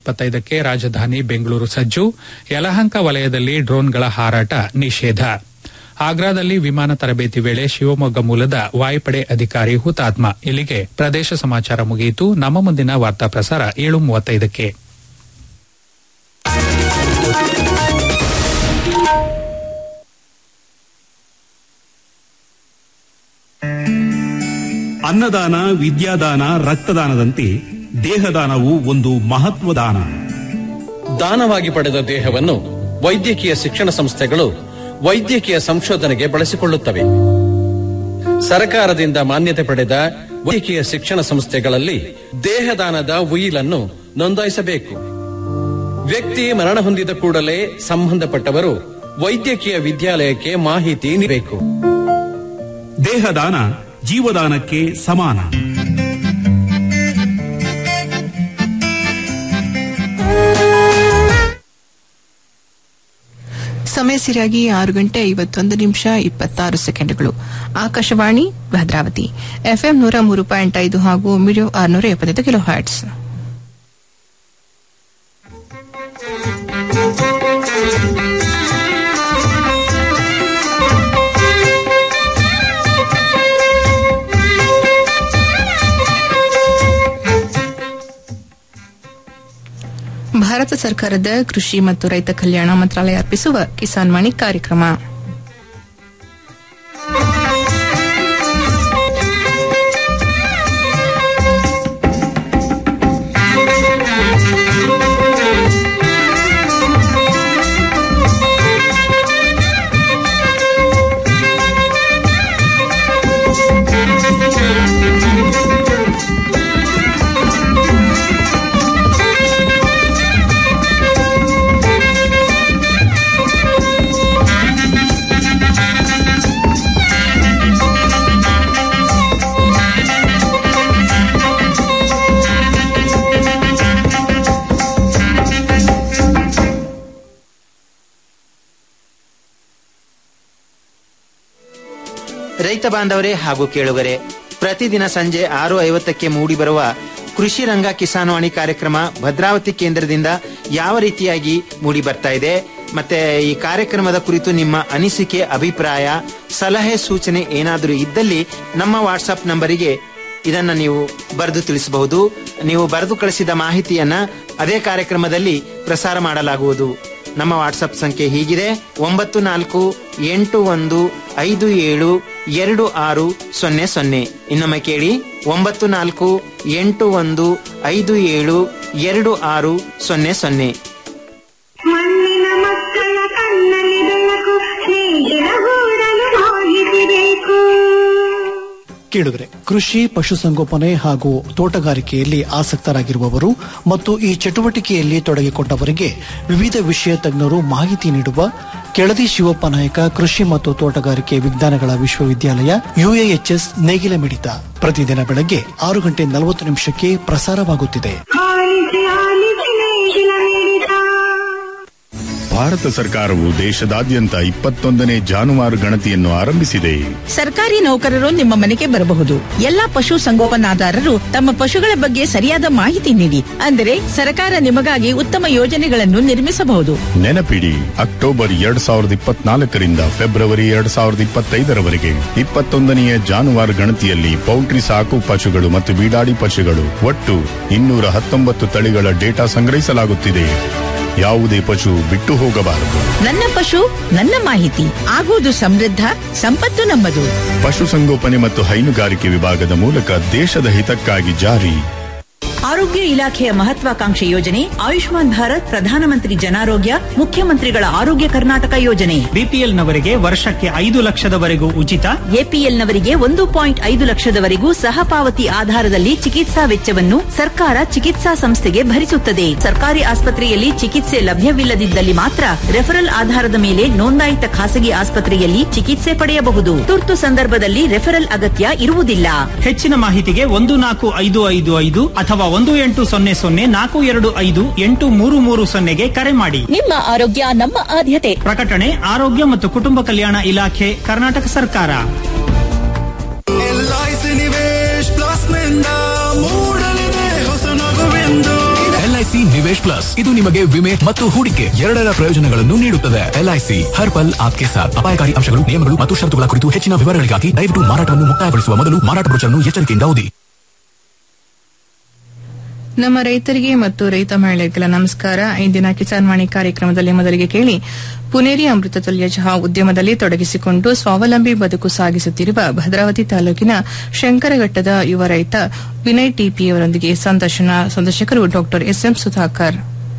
ಇಪ್ಪತ್ತೈದಕ್ಕೆ ರಾಜಧಾನಿ ಬೆಂಗಳೂರು ಸಜ್ಜು ಯಲಹಂಕ ವಲಯದಲ್ಲಿ ಡ್ರೋನ್ಗಳ ಹಾರಾಟ ನಿಷೇಧ ಆಗ್ರಾದಲ್ಲಿ ವಿಮಾನ ತರಬೇತಿ ವೇಳೆ ಶಿವಮೊಗ್ಗ ಮೂಲದ ವಾಯುಪಡೆ ಅಧಿಕಾರಿ ಹುತಾತ್ಮ ಇಲ್ಲಿಗೆ ಪ್ರದೇಶ ಸಮಾಚಾರ ಮುಗಿಯಿತು ನಮ್ಮ ಮುಂದಿನ ವಾರ್ತಾ ಪ್ರಸಾರ ಏಳು ಮೂವತ್ತೈದಕ್ಕೆ ಅನ್ನದಾನ ವಿದ್ಯಾದಾನ ರಕ್ತದಾನದಂತೆ ದೇಹದಾನವು ಒಂದು ಮಹತ್ವದಾನ ದಾನವಾಗಿ ಪಡೆದ ದೇಹವನ್ನು ವೈದ್ಯಕೀಯ ಶಿಕ್ಷಣ ಸಂಸ್ಥೆಗಳು ವೈದ್ಯಕೀಯ ಸಂಶೋಧನೆಗೆ ಬಳಸಿಕೊಳ್ಳುತ್ತವೆ ಸರ್ಕಾರದಿಂದ ಮಾನ್ಯತೆ ಪಡೆದ ವೈದ್ಯಕೀಯ ಶಿಕ್ಷಣ ಸಂಸ್ಥೆಗಳಲ್ಲಿ ದೇಹದಾನದ ಉಯಿಲನ್ನು ನೋಂದಾಯಿಸಬೇಕು ವ್ಯಕ್ತಿ ಮರಣ ಹೊಂದಿದ ಕೂಡಲೇ ಸಂಬಂಧಪಟ್ಟವರು ವೈದ್ಯಕೀಯ ವಿದ್ಯಾಲಯಕ್ಕೆ ಮಾಹಿತಿ ನೀಡಬೇಕು ದೇಹದಾನ ಜೀವದಾನಕ್ಕೆ ಸಮಾನ ಸಮಯ ಸರಿಯಾಗಿ ಆರು ಗಂಟೆ ಐವತ್ತೊಂದು ನಿಮಿಷ ಇಪ್ಪತ್ತಾರು ಸೆಕೆಂಡ್ಗಳು ಆಕಾಶವಾಣಿ ಭದ್ರಾವತಿ ಎಫ್ಎಂ ನೂರ ಮೂರು ಪಾಯಿಂಟ್ ಐದು ಹಾಗೂ ಮೀಡಿಯೋ ಆರುನೂರ ಎಪ್ಪತ್ತೈದು ಕಿಲೋ ಹರ್ಟ್ಸ್ ಭಾರತ ಸರ್ಕಾರದ ಕೃಷಿ ಮತ್ತು ರೈತ ಕಲ್ಯಾಣ ಮಂತ್ರಾಲಯ ಅರ್ಪಿಸುವ ಕಿಸಾನ್ ವಾಣಿ ಕಾರ್ಯಕ್ರಮ ರೈತ ಬಾಂಧವರೇ ಹಾಗೂ ಕೇಳುಗರೆ ಪ್ರತಿದಿನ ಸಂಜೆ ಆರು ಐವತ್ತಕ್ಕೆ ಮೂಡಿಬರುವ ಕೃಷಿ ರಂಗ ಕಿಸಾನ್ವಾಣಿ ಕಾರ್ಯಕ್ರಮ ಭದ್ರಾವತಿ ಕೇಂದ್ರದಿಂದ ಯಾವ ರೀತಿಯಾಗಿ ಮೂಡಿ ಬರ್ತಾ ಇದೆ ಮತ್ತೆ ಈ ಕಾರ್ಯಕ್ರಮದ ಕುರಿತು ನಿಮ್ಮ ಅನಿಸಿಕೆ ಅಭಿಪ್ರಾಯ ಸಲಹೆ ಸೂಚನೆ ಏನಾದರೂ ಇದ್ದಲ್ಲಿ ನಮ್ಮ ವಾಟ್ಸಪ್ ನಂಬರಿಗೆ ಇದನ್ನ ನೀವು ಬರೆದು ತಿಳಿಸಬಹುದು ನೀವು ಬರೆದು ಕಳಿಸಿದ ಮಾಹಿತಿಯನ್ನ ಅದೇ ಕಾರ್ಯಕ್ರಮದಲ್ಲಿ ಪ್ರಸಾರ ಮಾಡಲಾಗುವುದು ನಮ್ಮ ವಾಟ್ಸಪ್ ಸಂಖ್ಯೆ ಹೀಗಿದೆ ಒಂಬತ್ತು ನಾಲ್ಕು ಎಂಟು ಒಂದು ಐದು ಏಳು ಎರಡು ಆರು ಸೊನ್ನೆ ಸೊನ್ನೆ ಇನ್ನೊಮ್ಮೆ ಕೇಳಿ ಒಂಬತ್ತು ನಾಲ್ಕು ಎಂಟು ಒಂದು ಐದು ಏಳು ಎರಡು ಆರು ಸೊನ್ನೆ ಸೊನ್ನೆ ಮಣ್ಣಿನ ಮಕ್ಕಳ ಕಣ್ಣಲ್ಲಿ ಬೆಳಕು ಸ್ನೇಹಿತರ ಗೂಡಲು ಮಾಹಿತಿ ಬೇಕು ಕೇಳಿದ್ರೆ ಕೃಷಿ ಪಶುಸಂಗೋಪನೆ ಹಾಗೂ ತೋಟಗಾರಿಕೆಯಲ್ಲಿ ಆಸಕ್ತರಾಗಿರುವವರು ಮತ್ತು ಈ ಚಟುವಟಿಕೆಯಲ್ಲಿ ತೊಡಗಿಕೊಂಡವರಿಗೆ ವಿವಿಧ ವಿಷಯ ತಜ್ಞರು ಮಾಹಿತಿ ನೀಡುವ ಕೆಳದಿ ಶಿವಪ್ಪ ನಾಯಕ ಕೃಷಿ ಮತ್ತು ತೋಟಗಾರಿಕೆ ವಿಜ್ಞಾನಗಳ ವಿಶ್ವವಿದ್ಯಾಲಯ ಯುಎಎಚ್ಎಸ್ ನೇಗಿಲ ಮಿಡಿತ ಪ್ರತಿದಿನ ಬೆಳಗ್ಗೆ ಆರು ಗಂಟೆ ನಲವತ್ತು ನಿಮಿಷಕ್ಕೆ ಪ್ರಸಾರವಾಗುತ್ತಿದೆ ಆಲಿಸಿ ಆಲಿಸಿ ನೇಗಿಲ ಮಿಡಿತ ಭಾರತ ಸರ್ಕಾರವು ದೇಶದಾದ್ಯಂತ ಇಪ್ಪತ್ತೊಂದನೇ ಜಾನುವಾರು ಗಣತಿಯನ್ನು ಆರಂಭಿಸಿದೆ ಸರ್ಕಾರಿ ನೌಕರರು ನಿಮ್ಮ ಮನೆಗೆ ಬರಬಹುದು ಎಲ್ಲಾ ಪಶು ಸಂಗೋಪನಾದಾರರು ತಮ್ಮ ಪಶುಗಳ ಬಗ್ಗೆ ಸರಿಯಾದ ಮಾಹಿತಿ ನೀಡಿ ಅಂದರೆ ಸರ್ಕಾರ ನಿಮಗಾಗಿ ಉತ್ತಮ ಯೋಜನೆಗಳನ್ನು ನಿರ್ಮಿಸಬಹುದು ನೆನಪಿಡಿ ಅಕ್ಟೋಬರ್ ಎರಡ್ ಸಾವಿರದ ಇಪ್ಪತ್ನಾಲ್ಕರಿಂದ ಫೆಬ್ರವರಿ ಎರಡ್ ಸಾವಿರದ ಇಪ್ಪತ್ತೈದರವರೆಗೆ ಇಪ್ಪತ್ತೊಂದನೆಯ ಜಾನುವಾರು ಗಣತಿಯಲ್ಲಿ ಪೌಲ್ಟ್ರಿ ಸಾಕು ಪಶುಗಳು ಮತ್ತು ಬೀಡಾಡಿ ಪಶುಗಳು ಒಟ್ಟು ಇನ್ನೂರ ಹತ್ತೊಂಬತ್ತು ತಳಿಗಳ ಡೇಟಾ ಸಂಗ್ರಹಿಸಲಾಗುತ್ತಿದೆ ಯಾವುದೇ ಪಶು ಬಿಟ್ಟು ಹೋಗಬಾರದು ನನ್ನ ಪಶು ನನ್ನ ಮಾಹಿತಿ ಆಗುವುದು ಸಮೃದ್ಧ ಸಂಪತ್ತು ನಮ್ಮದು ಪಶುಸಂಗೋಪನೆ ಮತ್ತು ಹೈನುಗಾರಿಕೆ ವಿಭಾಗದ ಮೂಲಕ ದೇಶದ ಹಿತಕ್ಕಾಗಿ ಜಾರಿ ಆರೋಗ್ಯ ಇಲಾಖೆಯ ಮಹತ್ವಾಕಾಂಕ್ಷೆ ಯೋಜನೆ ಆಯುಷ್ಮಾನ್ ಭಾರತ್ ಪ್ರಧಾನಮಂತ್ರಿ ಜನಾರೋಗ್ಯ ಮುಖ್ಯಮಂತ್ರಿಗಳ ಆರೋಗ್ಯ ಕರ್ನಾಟಕ ಯೋಜನೆ ಬಿಪಿಎಲ್ ನವರಿಗೆ ವರ್ಷಕ್ಕೆ ಐದು ಲಕ್ಷದವರೆಗೂ ಉಚಿತ ಎಪಿಎಲ್ ನವರಿಗೆ ಒಂದು ಪಾಯಿಂಟ್ ಐದು ಲಕ್ಷದವರೆಗೂ ಸಹಪಾವತಿ ಆಧಾರದಲ್ಲಿ ಚಿಕಿತ್ಸಾ ವೆಚ್ಚವನ್ನು ಸರ್ಕಾರ ಚಿಕಿತ್ಸಾ ಸಂಸ್ಥೆಗೆ ಭರಿಸುತ್ತದೆ ಸರ್ಕಾರಿ ಆಸ್ಪತ್ರೆಯಲ್ಲಿ ಚಿಕಿತ್ಸೆ ಲಭ್ಯವಿಲ್ಲದಿದ್ದಲ್ಲಿ ಮಾತ್ರ ರೆಫರಲ್ ಆಧಾರದ ಮೇಲೆ ನೋಂದಾಯಿತ ಖಾಸಗಿ ಆಸ್ಪತ್ರೆಯಲ್ಲಿ ಚಿಕಿತ್ಸೆ ಪಡೆಯಬಹುದು ತುರ್ತು ಸಂದರ್ಭದಲ್ಲಿ ರೆಫರಲ್ ಅಗತ್ಯ ಇರುವುದಿಲ್ಲ ಹೆಚ್ಚಿನ ಮಾಹಿತಿಗೆ ಒಂದು ನಾಲ್ಕು ಐದು ಐದು ಐದು ಅಥವಾ ಒಂದು ಎಂಟು ಸೊನ್ನೆ ಸೊನ್ನೆ ನಾಲ್ಕು ಎರಡು ಐದು ಎಂಟು ಮೂರು ಮೂರು ಸೊನ್ನೆಗೆ ಕರೆ ಮಾಡಿ ನಿಮ್ಮ ಆರೋಗ್ಯ ನಮ್ಮ ಆದ್ಯತೆ ಪ್ರಕಟಣೆ ಆರೋಗ್ಯ ಮತ್ತು ಕುಟುಂಬ ಕಲ್ಯಾಣ ಇಲಾಖೆ ಕರ್ನಾಟಕ ಸರ್ಕಾರ ಎಲ್ಐಸಿ ನಿವೇಶ್ ಪ್ಲಸ್ ನಿಂದ ಮೂಡಲಿದೆ ಹೊಸ ನಗುವೆಂದು ಎಲ್ಐಸಿ ಎಲ್ಐಸಿ ನಿವೇಶ್ ಪ್ಲಸ್ ಇದು ನಿಮಗೆ ವಿಮೆ ಮತ್ತು ಹೂಡಿಕೆ ಎರಡರ ಪ್ರಯೋಜನಗಳನ್ನು ನೀಡುತ್ತದೆ ಎಲ್ಐಸಿ ಹರ್ ಪಲ್ ಆಪ್ಕೆ ಸಾಥ್ ಅಪಾಯಕಾರಿ ಅಂಶಗಳು ನಿಯಮಗಳು ಮತ್ತು ಷರತ್ತುಗಳ ಕುರಿತು ಹೆಚ್ಚಿನ ವಿವರಗಳಿಗಾಗಿ ದಯವಿಟ್ಟು ಮಾರಾಟವನ್ನು ಮುಕ್ತಾಯಗೊಳಿಸುವ ಮೊದಲು ಮಾರಾಟ ಬ್ರೋಚರ್ನ್ನು ಎಚ್ಚರಿಕೆಯಿಂದ ಓದಿ ನಮ್ಮ ರೈತರಿಗೆ ಮತ್ತು ರೈತ ಮಹಿಳೆಯರಿಗೆಲ್ಲ ನಮಸ್ಕಾರ ಇಂದಿನ ಕಿಸಾನ್ ವಾಣಿ ಕಾರ್ಯಕ್ರಮದಲ್ಲಿ ಮೊದಲಿಗೆ ಕೇಳಿ ಪುನೇರಿ ಅಮೃತತುಲ್ಯ ಚಹಾ ಉದ್ಯಮದಲ್ಲಿ ತೊಡಗಿಸಿಕೊಂಡು ಸ್ವಾವಲಂಬಿ ಬದುಕು ಸಾಗಿಸುತ್ತಿರುವ ಭದ್ರಾವತಿ ತಾಲೂಕಿನ ಶಂಕರಘಟ್ಟದ ಯುವ ರೈತ ವಿನಯ್ ಟಿಪಿಯವರೊಂದಿಗೆ ಸಂದರ್ಶನ ಸಂದರ್ಶಕರು ಡಾ ಎಸ್ಎಂ ಸುಧಾಕರ್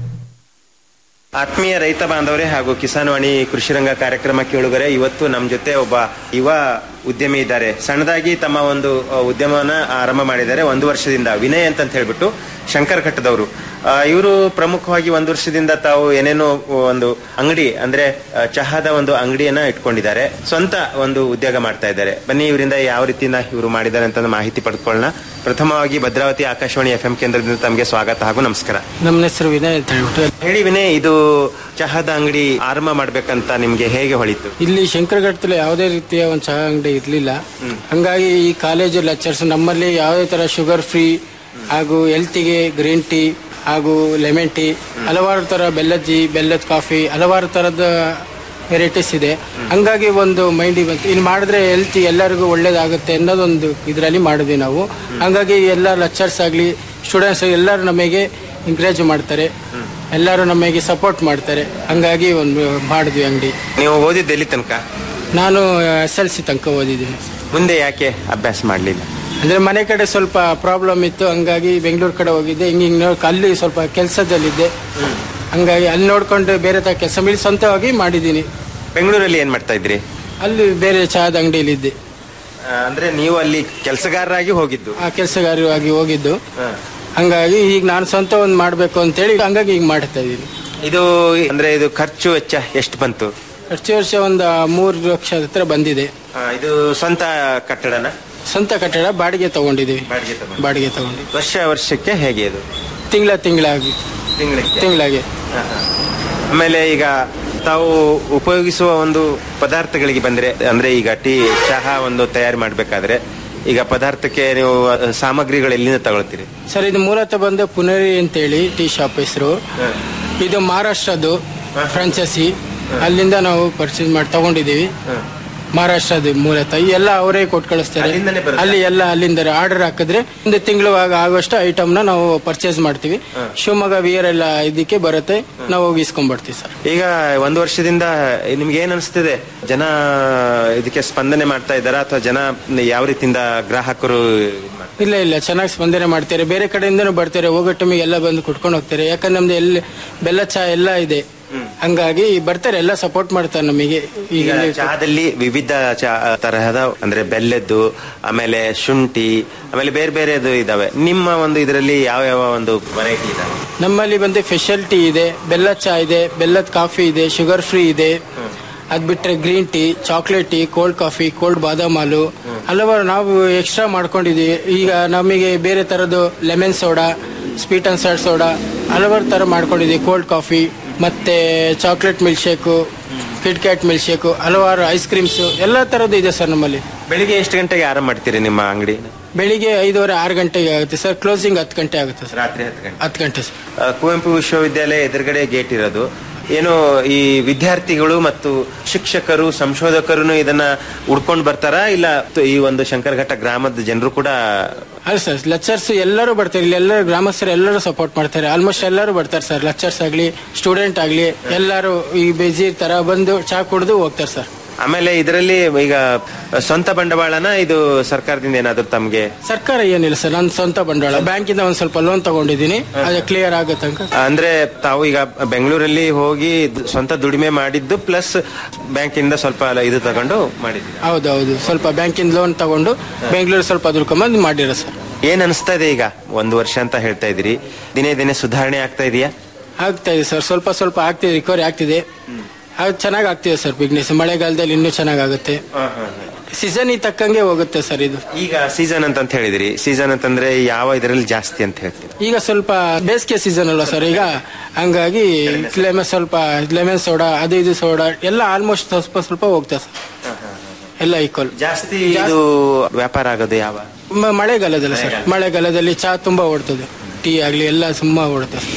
ಆತ್ಮೀಯ ರೈತ ಬಾಂಧವರೇ ಹಾಗೂ ಕಿಸಾನ್ವಾಣಿ ಕೃಷಿರಂಗ ಕಾರ್ಯಕ್ರಮ ಕೇಳುಗರೆ ಇವತ್ತು ನಮ್ಮ ಜೊತೆ ಒಬ್ಬ ಯುವ ಉದ್ಯಮಿ ಇದ್ದಾರೆ ಸಣ್ಣದಾಗಿ ತಮ್ಮ ಒಂದು ಅ, ಉದ್ಯಮವನ್ನ ಆರಂಭ ಮಾಡಿದ್ದಾರೆ ಒಂದು ವರ್ಷದಿಂದ ವಿನಯ್ ಅಂತ ಹೇಳ್ಬಿಟ್ಟು ಶಂಕರ್ ಘಟ್ಟದವರು ಇವರು ಪ್ರಮುಖವಾಗಿ ಒಂದು ವರ್ಷದಿಂದ ತಾವು ಏನೇನೋ ಒಂದು ಅಂಗಡಿ ಅಂದ್ರೆ ಅ, ಚಹಾದ ಒಂದು ಅಂಗಡಿಯನ್ನ ಇಟ್ಕೊಂಡಿದ್ದಾರೆ ಸ್ವಂತ ಒಂದು ಉದ್ಯೋಗ ಮಾಡ್ತಾ ಇದ್ದಾರೆ ಬನ್ನಿ ಇವರಿಂದ ಯಾವ ರೀತಿಯಿಂದ ಇವರು ಮಾಡಿದ್ದಾರೆ ಅಂತ ಮಾಹಿತಿ ಪಡ್ಕೊಳ್ಳೋಣ ಪ್ರಥಮವಾಗಿ ಭದ್ರಾವತಿ ಆಕಾಶವಾಣಿ ಎಫ್ ಎಂ ಕೇಂದ್ರದಿಂದ ತಮಗೆ ಸ್ವಾಗತ ಹಾಗೂ ನಮಸ್ಕಾರ ನಮ್ಮ ಹೆಸರು ವಿನಯ್ ಅಂತ ಹೇಳ್ಬಿಟ್ಟು ಹೇಳಿ ವಿನಯ್ ಇದು ಚಹಾದ ಅಂಗಡಿ ಆರಂಭ ಮಾಡ್ಬೇಕಂತ ನಿಮ್ಗೆ ಹೇಗೆ ಹೊಳಿತು ಇಲ್ಲಿ ಶಂಕರಘಟ್ಟದಲ್ಲಿ ಯಾವುದೇ ರೀತಿಯ ಒಂದು ಚಹಾ ಅಂಗಡಿ ಇರ್ಲಿಲ್ಲ ಹಂಗಾಗಿ ಈ ಕಾಲೇಜು ಲೆಕ್ಚರ್ಸ್ ನಮ್ಮಲ್ಲಿ ಯಾವುದೇ ತರ ಶುಗರ್ ಫ್ರೀ ಹಾಗೂ ಹೆಲ್ತಿಗೆ ಗ್ರೀನ್ ಟೀ ಹಾಗೂ ಲೆಮನ್ ಟೀ ಹಲವಾರು ತರ ಬೆಲ್ಲದ ಟೀ ಬೆಲ್ಲದ ಕಾಫಿ ಹಲವಾರು ತರದ ವೆರೈಟೀಸ್ ಇದೆ ಹಂಗಾಗಿ ಒಂದು ಮೈಂಡಿಗೆ ಬಂತು ಇಲ್ಲಿ ಮಾಡಿದ್ರೆ ಹೆಲ್ತ್ ಎಲ್ಲರಿಗೂ ಒಳ್ಳೇದಾಗುತ್ತೆ ಅನ್ನೋದೊಂದು ಇದರಲ್ಲಿ ಮಾಡಿದ್ವಿ ನಾವು ಹಂಗಾಗಿ ಎಲ್ಲ ಲೆಕ್ಚರ್ಸ್ ಆಗಲಿ ಸ್ಟೂಡೆಂಟ್ಸ್ ಎಲ್ಲರೂ ನಮಗೆ ಎಂಕರೇಜ್ ಮಾಡ್ತಾರೆ ಎಲ್ಲರೂ ನಮಗೆ ಸಪೋರ್ಟ್ ಮಾಡ್ತಾರೆ ಹಂಗಾಗಿ ಒಂದು ಮಾಡಿದ್ವಿ ಅಂಗಡಿ ನೀವು ಓದಿದ್ದು ಎಲ್ಲಿ ತನಕ ನಾನು ಎಸ್ ಎಲ್ ಸಿ ತನಕ ಓದಿದ್ದೀನಿ ಮುಂದೆ ಯಾಕೆ ಅಭ್ಯಾಸ ಮಾಡ್ಲಿಲ್ಲ ಅಂದ್ರೆ ಮನೆ ಕಡೆ ಸ್ವಲ್ಪ ಪ್ರಾಬ್ಲಮ್ ಇತ್ತು ಹಂಗಾಗಿ ಬೆಂಗಳೂರು ಕಡೆ ಹೋಗಿದ್ದೆ ಹಿಂಗೆ ಹಿಂಗೆ ನೋಡ್- ಅಲ್ಲಿ ಸ್ವಲ್ಪ ಕೆಲಸದಲ್ಲಿದ್ದೆ ಹಂಗಾಗಿ ಅಲ್ಲಿ ನೋಡ್ಕೊಂಡು ಬೇರೆ ತರ ಕೆಲಸ ಮೇಲೆ ಸ್ವಂತವಾಗಿ ಮಾಡಿದ್ದೀನಿ ಬೆಂಗಳೂರಲ್ಲಿ ಏನ್ ಮಾಡ್ತಾ ಇದ್ರಿ ಅಲ್ಲಿ ಬೇರೆ ಚಹಾದ ಅಂಗಡಿಯಲ್ಲಿದ್ದೆ ಆ, ಅಂದ್ರೆ ನೀವು ಅಲ್ಲಿ ಕೆಲಸಗಾರರಾಗಿ ಹೋಗಿದ್ದು ಆ ಕೆಲಸಗಾರವಾಗಿ ಹೋಗಿದ್ದು ಹಂಗಾಗಿ ಈಗ ನಾನು ಸ್ವಂತ ಒಂದು ಮಾಡಬೇಕು ಅಂತೇಳಿ ಹಂಗಾಗಿ ಈಗ ಮಾಡ್ತಾ ಇದ್ದೀನಿ ಇದು ಅಂದ್ರೆ ಇದು ಖರ್ಚು ವೆಚ್ಚ ಎಷ್ಟು ಬಂತು ಖರ್ಚು ವರ್ಷ ಒಂದು ಮೂರು ಲಕ್ಷ ಹತ್ರ ಬಂದಿದೆ ಆ, ಇದು ಸ್ವಂತ ಕಟ್ಟಡನ ಸ್ವಂತ ಕಟ್ಟಡ ಬಾಡಿಗೆ ತಗೊಂಡಿದ್ದೀವಿ ಬಾಡಿಗೆ ತಗೊಂಡು ಬಾಡಿಗೆ ತಗೊಂಡು ವರ್ಷ ವರ್ಷಕ್ಕೆ ಹೇಗೆ ಇದು ತಿಂಗಳ ತಿಂಗಳಾಗಿ ತಿಂಗಳಿಗೆ ತಿಂಗಳಾಗಿ ಆಮೇಲೆ ಈಗ ತಾವು ಉಪಯೋಗಿಸುವ ಒಂದು ಪದಾರ್ಥಗಳಿಗೆ ಬಂದ್ರೆ ಅಂದ್ರೆ ಈಗ ಟೀ ಚಹಾ ಒಂದು ತಯಾರು ಮಾಡ್ಬೇಕಾದ್ರೆ ಈಗ ಪದಾರ್ಥಕ್ಕೆ ನೀವು ಅಹ್, ಸಾಮಗ್ರಿಗಳು ಎಲ್ಲಿಂದ ತಗೊಳ್ತೀರಿ ಸರ್ ಇದು ಮೂಲತಃ ಬಂದು ಪುನೇರಿ ಅಂತೇಳಿ ಟೀ ಶಾಪ್ ಹೆಸರು ಇದು ಮಹಾರಾಷ್ಟ್ರದ್ದು ಫ್ರಾಂಚೈಸಿ ಅಲ್ಲಿಂದ ನಾವು ಪರ್ಚೇಸ್ ಮಾಡಿ ತಗೊಂಡಿದ್ದೀವಿ ಮಹಾರಾಷ್ಟ್ರದ ಮೂಲತಃ ಈ ಎಲ್ಲ ಅವರೇ ಕೊಟ್ಟು ಕಳಿಸ್ತಾರೆ ಅಲ್ಲಿ ಎಲ್ಲ ಅಲ್ಲಿಂದ ಆರ್ಡರ್ ಹಾಕಿದ್ರೆ ಒಂದು ತಿಂಗಳು ಆಗುವಷ್ಟು ಐಟಮ್ನ ನಾವು ಪರ್ಚೇಸ್ ಮಾಡ್ತೀವಿ ಶಿವಮೊಗ್ಗ ವಿಯರ್ ಎಲ್ಲ ಇದಕ್ಕೆ ಬರುತ್ತೆ ನಾವು ಹೋಗಿ ಇಸ್ಕೊಂಡ್ಬರ್ತೀವಿ ಸರ್ ಈಗ ಒಂದು ವರ್ಷದಿಂದ ನಿಮ್ಗೆ ಏನ್ ಅನಿಸ್ತಿದೆ ಜನ ಇದಕ್ಕೆ ಸ್ಪಂದನೆ ಮಾಡ್ತಾ ಇದ್ದಾರಾ ಅಥವಾ ಜನ ಯಾವ ರೀತಿಯಿಂದ ಗ್ರಾಹಕರು ಇದ್ ಮಾಡ್ತಾರೆ? ಇಲ್ಲ ಇಲ್ಲ ಚೆನ್ನಾಗಿ ಸ್ಪಂದನೆ ಮಾಡ್ತಾರೆ ಬೇರೆ ಕಡೆಯಿಂದನೂ ಬರ್ತಾರೆ ಹೋಗೋ ಟೈಮಿಗೆ ಎಲ್ಲ ಬಂದು ಕುಟ್ಕೊಂಡು ಹೋಗ್ತಾರೆ ಯಾಕಂದ್ರೆ ನಮ್ದು ಎಲ್ಲಿ ಬೆಲ್ಲ ಚಹಾ ಎಲ್ಲ ಇದೆ ಹಂಗಾಗಿ ಬರ್ತಾರೆ ಎಲ್ಲ ಸಪೋರ್ಟ್ ಮಾಡ್ತಾರೆ ನಮಗೆ ಈಗ ಈಗ ಚಹಾದಲ್ಲಿ ವಿವಿಧ ಚಾ ತರಹದ ಅಂದ್ರೆ ಬೆಲ್ಲದ್ದು ಆಮೇಲೆ ಶುಂಠಿ ಆಮೇಲೆ ಬೇರೆ ಬೇರೆದು ಇದಾವೆ ನಿಮ್ಮ ಒಂದು ಇದರಲ್ಲಿ ಯಾವ ಯಾವ ಒಂದು ವೆರೈಟಿ ಇದಾವೆ ನಮ್ಮಲ್ಲಿ ಬಂದು ಸ್ಪೆಷಾಲಿಟಿ ಇದೆ ಬೆಲ್ಲದ ಚಹಾ ಇದೆ ಬೆಲ್ಲದ ಕಾಫಿ ಇದೆ ಶುಗರ್ ಫ್ರೀ ಇದೆ ಅದ್ ಬಿಟ್ರೆ green tea chocolate tea cold coffee cold ಬಾದಾಮ್ ಹಾಲು ಹಲವಾರು ನಾವು ಎಕ್ಸ್ಟ್ರಾ ಮಾಡ್ಕೊಂಡಿದೀವಿ ಈಗ ನಮಗೆ ಬೇರೆ ತರದ್ದು lemon soda sweet and salt soda ಹಲವಾರು ತರ ಮಾಡ್ಕೊಂಡಿದೀವಿ ಕೋಲ್ಡ್ ಕಾಫಿ ಮತ್ತೆ chocolate milk shake KitKat milk shake ಹಲವಾರು ಐಸ್ ಕ್ರೀಮ್ಸ್ ಎಲ್ಲ ತರದ್ದು ಇದೆ ಸರ್ ನಮ್ಮಲ್ಲಿ ಬೆಳಿಗ್ಗೆ ಎಷ್ಟು ಗಂಟೆಗೆ ಆರಂಭ ಮಾಡ್ತೀರಿ ನಿಮ್ಮ ಅಂಗಡಿ ಬೆಳಿಗ್ಗೆ ಐದೂವರೆ ಆರು ಗಂಟೆಗೆ ಆಗುತ್ತೆ ಸರ್ ಕ್ಲೋಸಿಂಗ್ ಹತ್ತು ಗಂಟೆ ಆಗುತ್ತೆ ಸರ್ ರಾತ್ರಿ ಹತ್ತು ಗಂಟೆ ಹತ್ತು ಗಂಟೆ ಸರ್ ಆ, ಕುವೆಂಪು ವಿಶ್ವವಿದ್ಯಾಲಯ ಎದುರುಗಡೆ ಗೇಟ್ ಇರೋದು ಏನು ಈ ವಿದ್ಯಾರ್ಥಿಗಳು ಮತ್ತು ಶಿಕ್ಷಕರು ಸಂಶೋಧಕರು ಇದನ್ನ ಉಡ್ಕೊಂಡು ಬರ್ತಾರಾ ಇಲ್ಲ ಈ ಒಂದು ಶಂಕರಘಟ್ಟ ಗ್ರಾಮದ ಜನರು ಕೂಡ ಅಲ್ಲ ಸರ್ ಲೆಕ್ಚರ್ಸ್ ಎಲ್ಲರೂ ಬರ್ತಾರೆ ಇಲ್ಲಿ ಎಲ್ಲರೂ ಗ್ರಾಮಸ್ಥರು ಎಲ್ಲರೂ ಸಪೋರ್ಟ್ ಮಾಡ್ತಾರೆ ಆಲ್ಮೋಸ್ಟ್ ಎಲ್ಲರೂ ಬರ್ತಾರೆ ಸರ್ ಲೆಕ್ಚರ್ಸ್ ಆಗ್ಲಿ ಸ್ಟೂಡೆಂಟ್ ಆಗ್ಲಿ ಎಲ್ಲರೂ ಈ ಬಿಜಿ ತರ ಬಂದು ಚಾ ಕುಡಿದು ಹೋಗ್ತಾರೆ ಸರ್ ಆಮೇಲೆ ಇದರಲ್ಲಿ ಈಗ ಸ್ವಂತ ಬಂಡವಾಳನ ಇದು ಸರ್ಕಾರದಿಂದ ಏನಾದ್ರು ತಮ್ಗೆ ಸರ್ಕಾರ ಏನಿಲ್ಲ ಸರ್ ನನ್ನ ಸ್ವಂತ ಬಂಡವಾಳ ಬ್ಯಾಂಕಿಂದ ಒಂದ್ ಸ್ವಲ್ಪ ಲೋನ್ ತಗೊಂಡಿದ್ದೀನಿ ಅದು ಕ್ಲಿಯರ್ ಆಗೋ ತನಕ ಅಂದ್ರೆ ತಾವು ಈಗ ಬೆಂಗಳೂರಲ್ಲಿ ಹೋಗಿ ದ್- ಸ್ವಂತ ದುಡಿಮೆ ಮಾಡಿದ್ದು ಪ್ಲಸ್ ಬ್ಯಾಂಕಿಂದ ಸ್ವಲ್ಪ ಇದು ತಗೊಂಡು ಮಾಡಿದ್ದೀವಿ ಹೌದೌದು ಸ್ವಲ್ಪ ಬ್ಯಾಂಕಿಂದ ಲೋನ್ ತಗೊಂಡು ಬೆಂಗಳೂರು ಸ್ವಲ್ಪ ದುಡ್ಕೊಂಬಂದು ಮಾಡಿರೋ ಸರ್ ಏನ್ ಅನಿಸ್ತಾ ಇದೆ ಈಗ ಒಂದು ವರ್ಷ ಅಂತ ಹೇಳ್ತಾ ಇದ್ದೀರಿ ದಿನೇ ದಿನೇ ಸುಧಾರಣೆ ಆಗ್ತಾ ಇದೆಯಾ ಆಗ್ತಾ ಇದೆ ಸರ್ ಸ್ವಲ್ಪ ಸ್ವಲ್ಪ ಆಗ್ತಿದೆ ರಿಕವರಿ ಆಗ್ತಿದೆ ಅದು ಚೆನ್ನಾಗಿ ಆಗ್ತಿದೆ ಸರ್ ಬಿಸ್ನೆಸ್ ಮಳೆಗಾಲದಲ್ಲಿ ಇನ್ನೂ ಚೆನ್ನಾಗಾಗುತ್ತೆ ಸೀಸನ್ ತಕ್ಕಂಗೆ ಹೋಗುತ್ತೆ ಸರ್ ಇದು ಈಗ ಸೀಸನ್ ಅಂತ ಅಂತ ಹೇಳಿದಿರಿ ಸೀಸನ್ ಅಂತಂದ್ರೆ ಯಾವ ಇದರಲ್ಲಿ ಜಾಸ್ತಿ ಅಂತ ಹೇಳ್ತೀರಿ ಈಗ ಸ್ವಲ್ಪ ಬೇಸಿಗೆ ಸೀಸನ್ ಅಲ್ವಾ ಸರ್ ಈಗ ಹಂಗಾಗಿ ಲೆಮನ್ ಸ್ವಲ್ಪ ಲೆಮನ್ ಸೋಡಾ ಅದು ಇದು ಸೋಡಾ ಎಲ್ಲ ಆಲ್ಮೋಸ್ಟ್ ಸ್ವಲ್ಪ ಸ್ವಲ್ಪ ಹೋಗ್ತಾ ಸರ್ ಎಲ್ಲ ಈಕ್ವಲ್ ಜಾಸ್ತಿ ಇದು ವ್ಯಾಪಾರ ಆಗೋದು ಯಾವ ಮಳೆಗಾಲದಲ್ಲಿ ಸರ್ ಮಳೆಗಾಲದಲ್ಲಿ ಚಹಾ ತುಂಬಾ ಓಡ್ತದೆ ಟೀ ಆಗ್ಲಿ ಎಲ್ಲ ತುಂಬಾ ಓಡುತ್ತೆ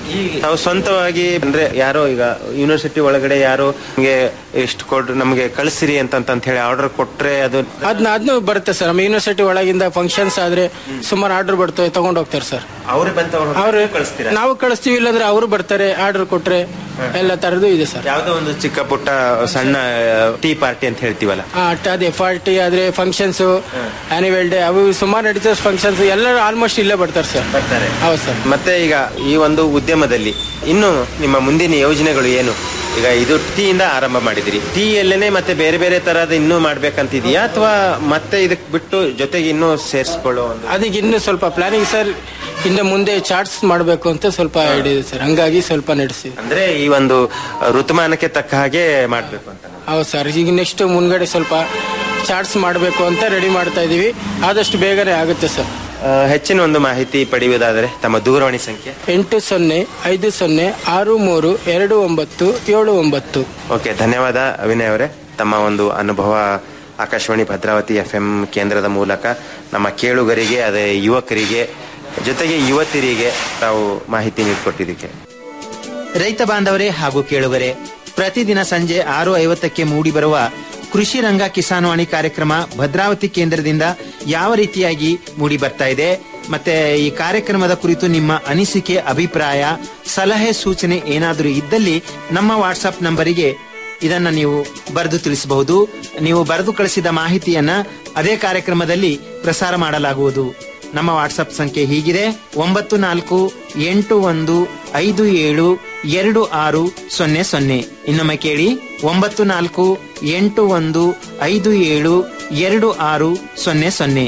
ನಾವು ಸ್ವಂತವಾಗಿ ಅಂದ್ರೆ ಯಾರೋ ಈಗ ಯೂನಿವರ್ಸಿಟಿ ಒಳಗಡೆ ಯಾರೋ ನಮ್ಗೆ ಇಷ್ಟು ಕೊಡ್ರಿ ನಮ್ಗೆ ಕಳಿಸಿರಿ ಅಂತ ಅಂತ ಹೇಳಿ ಆರ್ಡರ್ ಕೊಟ್ರೆ ಅದು ಅದನ್ನ ಅದನ್ನು ಬರುತ್ತೆ ಸರ್ ನಮ್ಮ ಯೂನಿವರ್ಸಿಟಿ ಒಳಗಿಂದ ಫಂಕ್ಷನ್ಸ್ ಆದ್ರೆ ಸುಮಾರು ಆರ್ಡರ್ ಬರ್ತವೆ ತಗೊಂಡ್ ಹೋಗ್ತಾರೆ ಸರ್ ಅವ್ರೇ ಬಂತ ಅವ್ರು ಕಳಿಸ್ತೀರಾ ನಾವು ಕಳಿಸ್ತೀವಿ ಇಲ್ಲಾಂದ್ರೆ ಅವರು ಬರ್ತಾರೆ ಆರ್ಡರ್ ಕೊಟ್ರೆ ಎಲ್ಲ ತರದ್ದು ಇದೆ ಸರ್ ಯಾವ್ದೋ ಒಂದು ಚಿಕ್ಕ ಪುಟ್ಟ ಸಣ್ಣ ಟೀ ಪಾರ್ಟಿ ಅಂತ ಹೇಳ್ತೀವಲ್ಲ ಆ, ಅಟ್ ಅದೇ ಪಾರ್ಟಿ ಆದ್ರೆ ಫಂಕ್ಷನ್ಸ್ ಆನ್ಯುವಲ್ ಡೇ ಅವು ಸುಮಾರು ನಡೀತದೆ ಫಂಕ್ಷನ್ಸ್ ಎಲ್ಲರೂ ಆಲ್ಮೋಸ್ಟ್ ಇಲ್ಲೇ ಬರ್ತಾರೆ ಸರ್ ಬರ್ತಾರೆ ಹೌದು ಸರ್ ಮತ್ತೆ ಈಗ ಈ ಒಂದು ಉದ್ಯಮದಲ್ಲಿ ಇನ್ನು ನಿಮ್ಮ ಮುಂದಿನ ಯೋಜನೆಗಳು ಏನು ಈಗ ಇದು ಟೀ ಇಂದ ಆರಂಭ ಮಾಡಿದಿರಿ ಟೀ ಅಲ್ಲೇನೆ ಮತ್ತೆ ಬೇರೆ ಬೇರೆ ತರಹದ ಇನ್ನೂ ಮಾಡ್ಬೇಕಂತಿದೆಯಾ ಅಥವಾ ಮತ್ತೆ ಇದಕ್ ಬಿಟ್ಟು ಜೊತೆಗೆ ಇನ್ನೂ ಸೇರಿಸ್ಕೊಳ್ಳೋ ಒಂದು ಅದಕ್ಕೆ ಇನ್ನು ಸ್ವಲ್ಪ ಪ್ಲಾನಿಂಗ್ ಸರ್ ಇನ್ನು ಮುಂದೆ ಚಾರ್ಟ್ಸ್ ಮಾಡಬೇಕು ಅಂತ ಸ್ವಲ್ಪ ಐಡಿಯಾ ಇದೆ ಸರ್ ಹಂಗಾಗಿ ಸ್ವಲ್ಪ ನಡೆಸಿ ಅಂದ್ರೆ ಈ ಒಂದು ಋತುಮಾನಕ್ಕೆ ತಕ್ಕ ಹಾಗೆ ಮಾಡ್ಬೇಕು ಅಂತ ಹೌದು ಸರ್ ಈಗ ನೆಕ್ಸ್ಟ್ ಮುಂದ್ಗಡೆ ಸ್ವಲ್ಪ ಚಾರ್ಟ್ಸ್ ಮಾಡಬೇಕು ಅಂತ ರೆಡಿ ಮಾಡ್ತಾ ಇದೀವಿ ಆದಷ್ಟು ಬೇಗನೆ ಆಗುತ್ತೆ ಸರ್ ಆ, ಹೆಚ್ಚಿನ ಒಂದು ಮಾಹಿತಿ ಪಡೆಯುವುದಾದರೆ ತಮ್ಮ ದೂರವಾಣಿ ಸಂಖ್ಯೆ ಎಂಟು ಸೊನ್ನೆ ಐದು ಸೊನ್ನೆ ಆರು ಮೂರು ಎರಡು ಒಂಬತ್ತು ಏಳು ಒಂಬತ್ತು ಓಕೆ ಧನ್ಯವಾದ ಅವಿನಯ್ ಅವರೇ ತಮ್ಮ ಒಂದು ಅನುಭವ ಆಕಾಶವಾಣಿ ಭದ್ರಾವತಿ ಎಫ್ ಎಂ ಕೇಂದ್ರದ ಮೂಲಕ ನಮ್ಮ ಕೇಳುಗರಿಗೆ ಅದೇ ಯುವಕರಿಗೆ ಜೊತೆಗೆ ಯುವತಿಯರಿಗೆ ತಾವು ಮಾಹಿತಿ ನೀಡಿಕೊಟ್ಟಿದ್ದಕ್ಕೆ ರೈತ ಬಾಂಧವರೇ ಹಾಗೂ ಕೇಳುಗರೆ ಪ್ರತಿದಿನ ಸಂಜೆ ಆರು ಐವತ್ತಕ್ಕೆ ಮೂಡಿಬರುವ ಕೃಷಿ ರಂಗ ಕಿಸಾನ್ವಾಣಿ ಕಾರ್ಯಕ್ರಮ ಭದ್ರಾವತಿ ಕೇಂದ್ರದಿಂದ ಯಾವ ರೀತಿಯಾಗಿ ಮೂಡಿ ಬರ್ತಾ ಇದೆ ಮತ್ತೆ ಈ ಕಾರ್ಯಕ್ರಮದ ಕುರಿತು ನಿಮ್ಮ ಅನಿಸಿಕೆ ಅಭಿಪ್ರಾಯ ಸಲಹೆ ಸೂಚನೆ ಏನಾದರೂ ಇದ್ದಲ್ಲಿ ನಮ್ಮ ವಾಟ್ಸಪ್ ನಂಬರಿಗೆ ಇದನ್ನ ನೀವು ಬರೆದು ತಿಳಿಸಬಹುದು ನೀವು ಬರೆದು ಕಳಿಸಿದ ಮಾಹಿತಿಯನ್ನ ಅದೇ ಕಾರ್ಯಕ್ರಮದಲ್ಲಿ ಪ್ರಸಾರ ಮಾಡಲಾಗುವುದು ನಮ್ಮ ವಾಟ್ಸಪ್ ಸಂಖ್ಯೆ ಹೀಗಿದೆ ಒಂಬತ್ತು ನಾಲ್ಕು ಎಂಟು ಒಂದು ಐದು ಏಳು ಎರಡು ಆರು ಸೊನ್ನೆ ಸೊನ್ನೆ ಇನ್ನೊಮ್ಮೆ ಕೇಳಿ ಒಂಬತ್ತು ನಾಲ್ಕು ಎಂಟು ಒಂದು ಐದು ಏಳು ಎರಡು ಆರು ಸೊನ್ನೆ ಸೊನ್ನೆ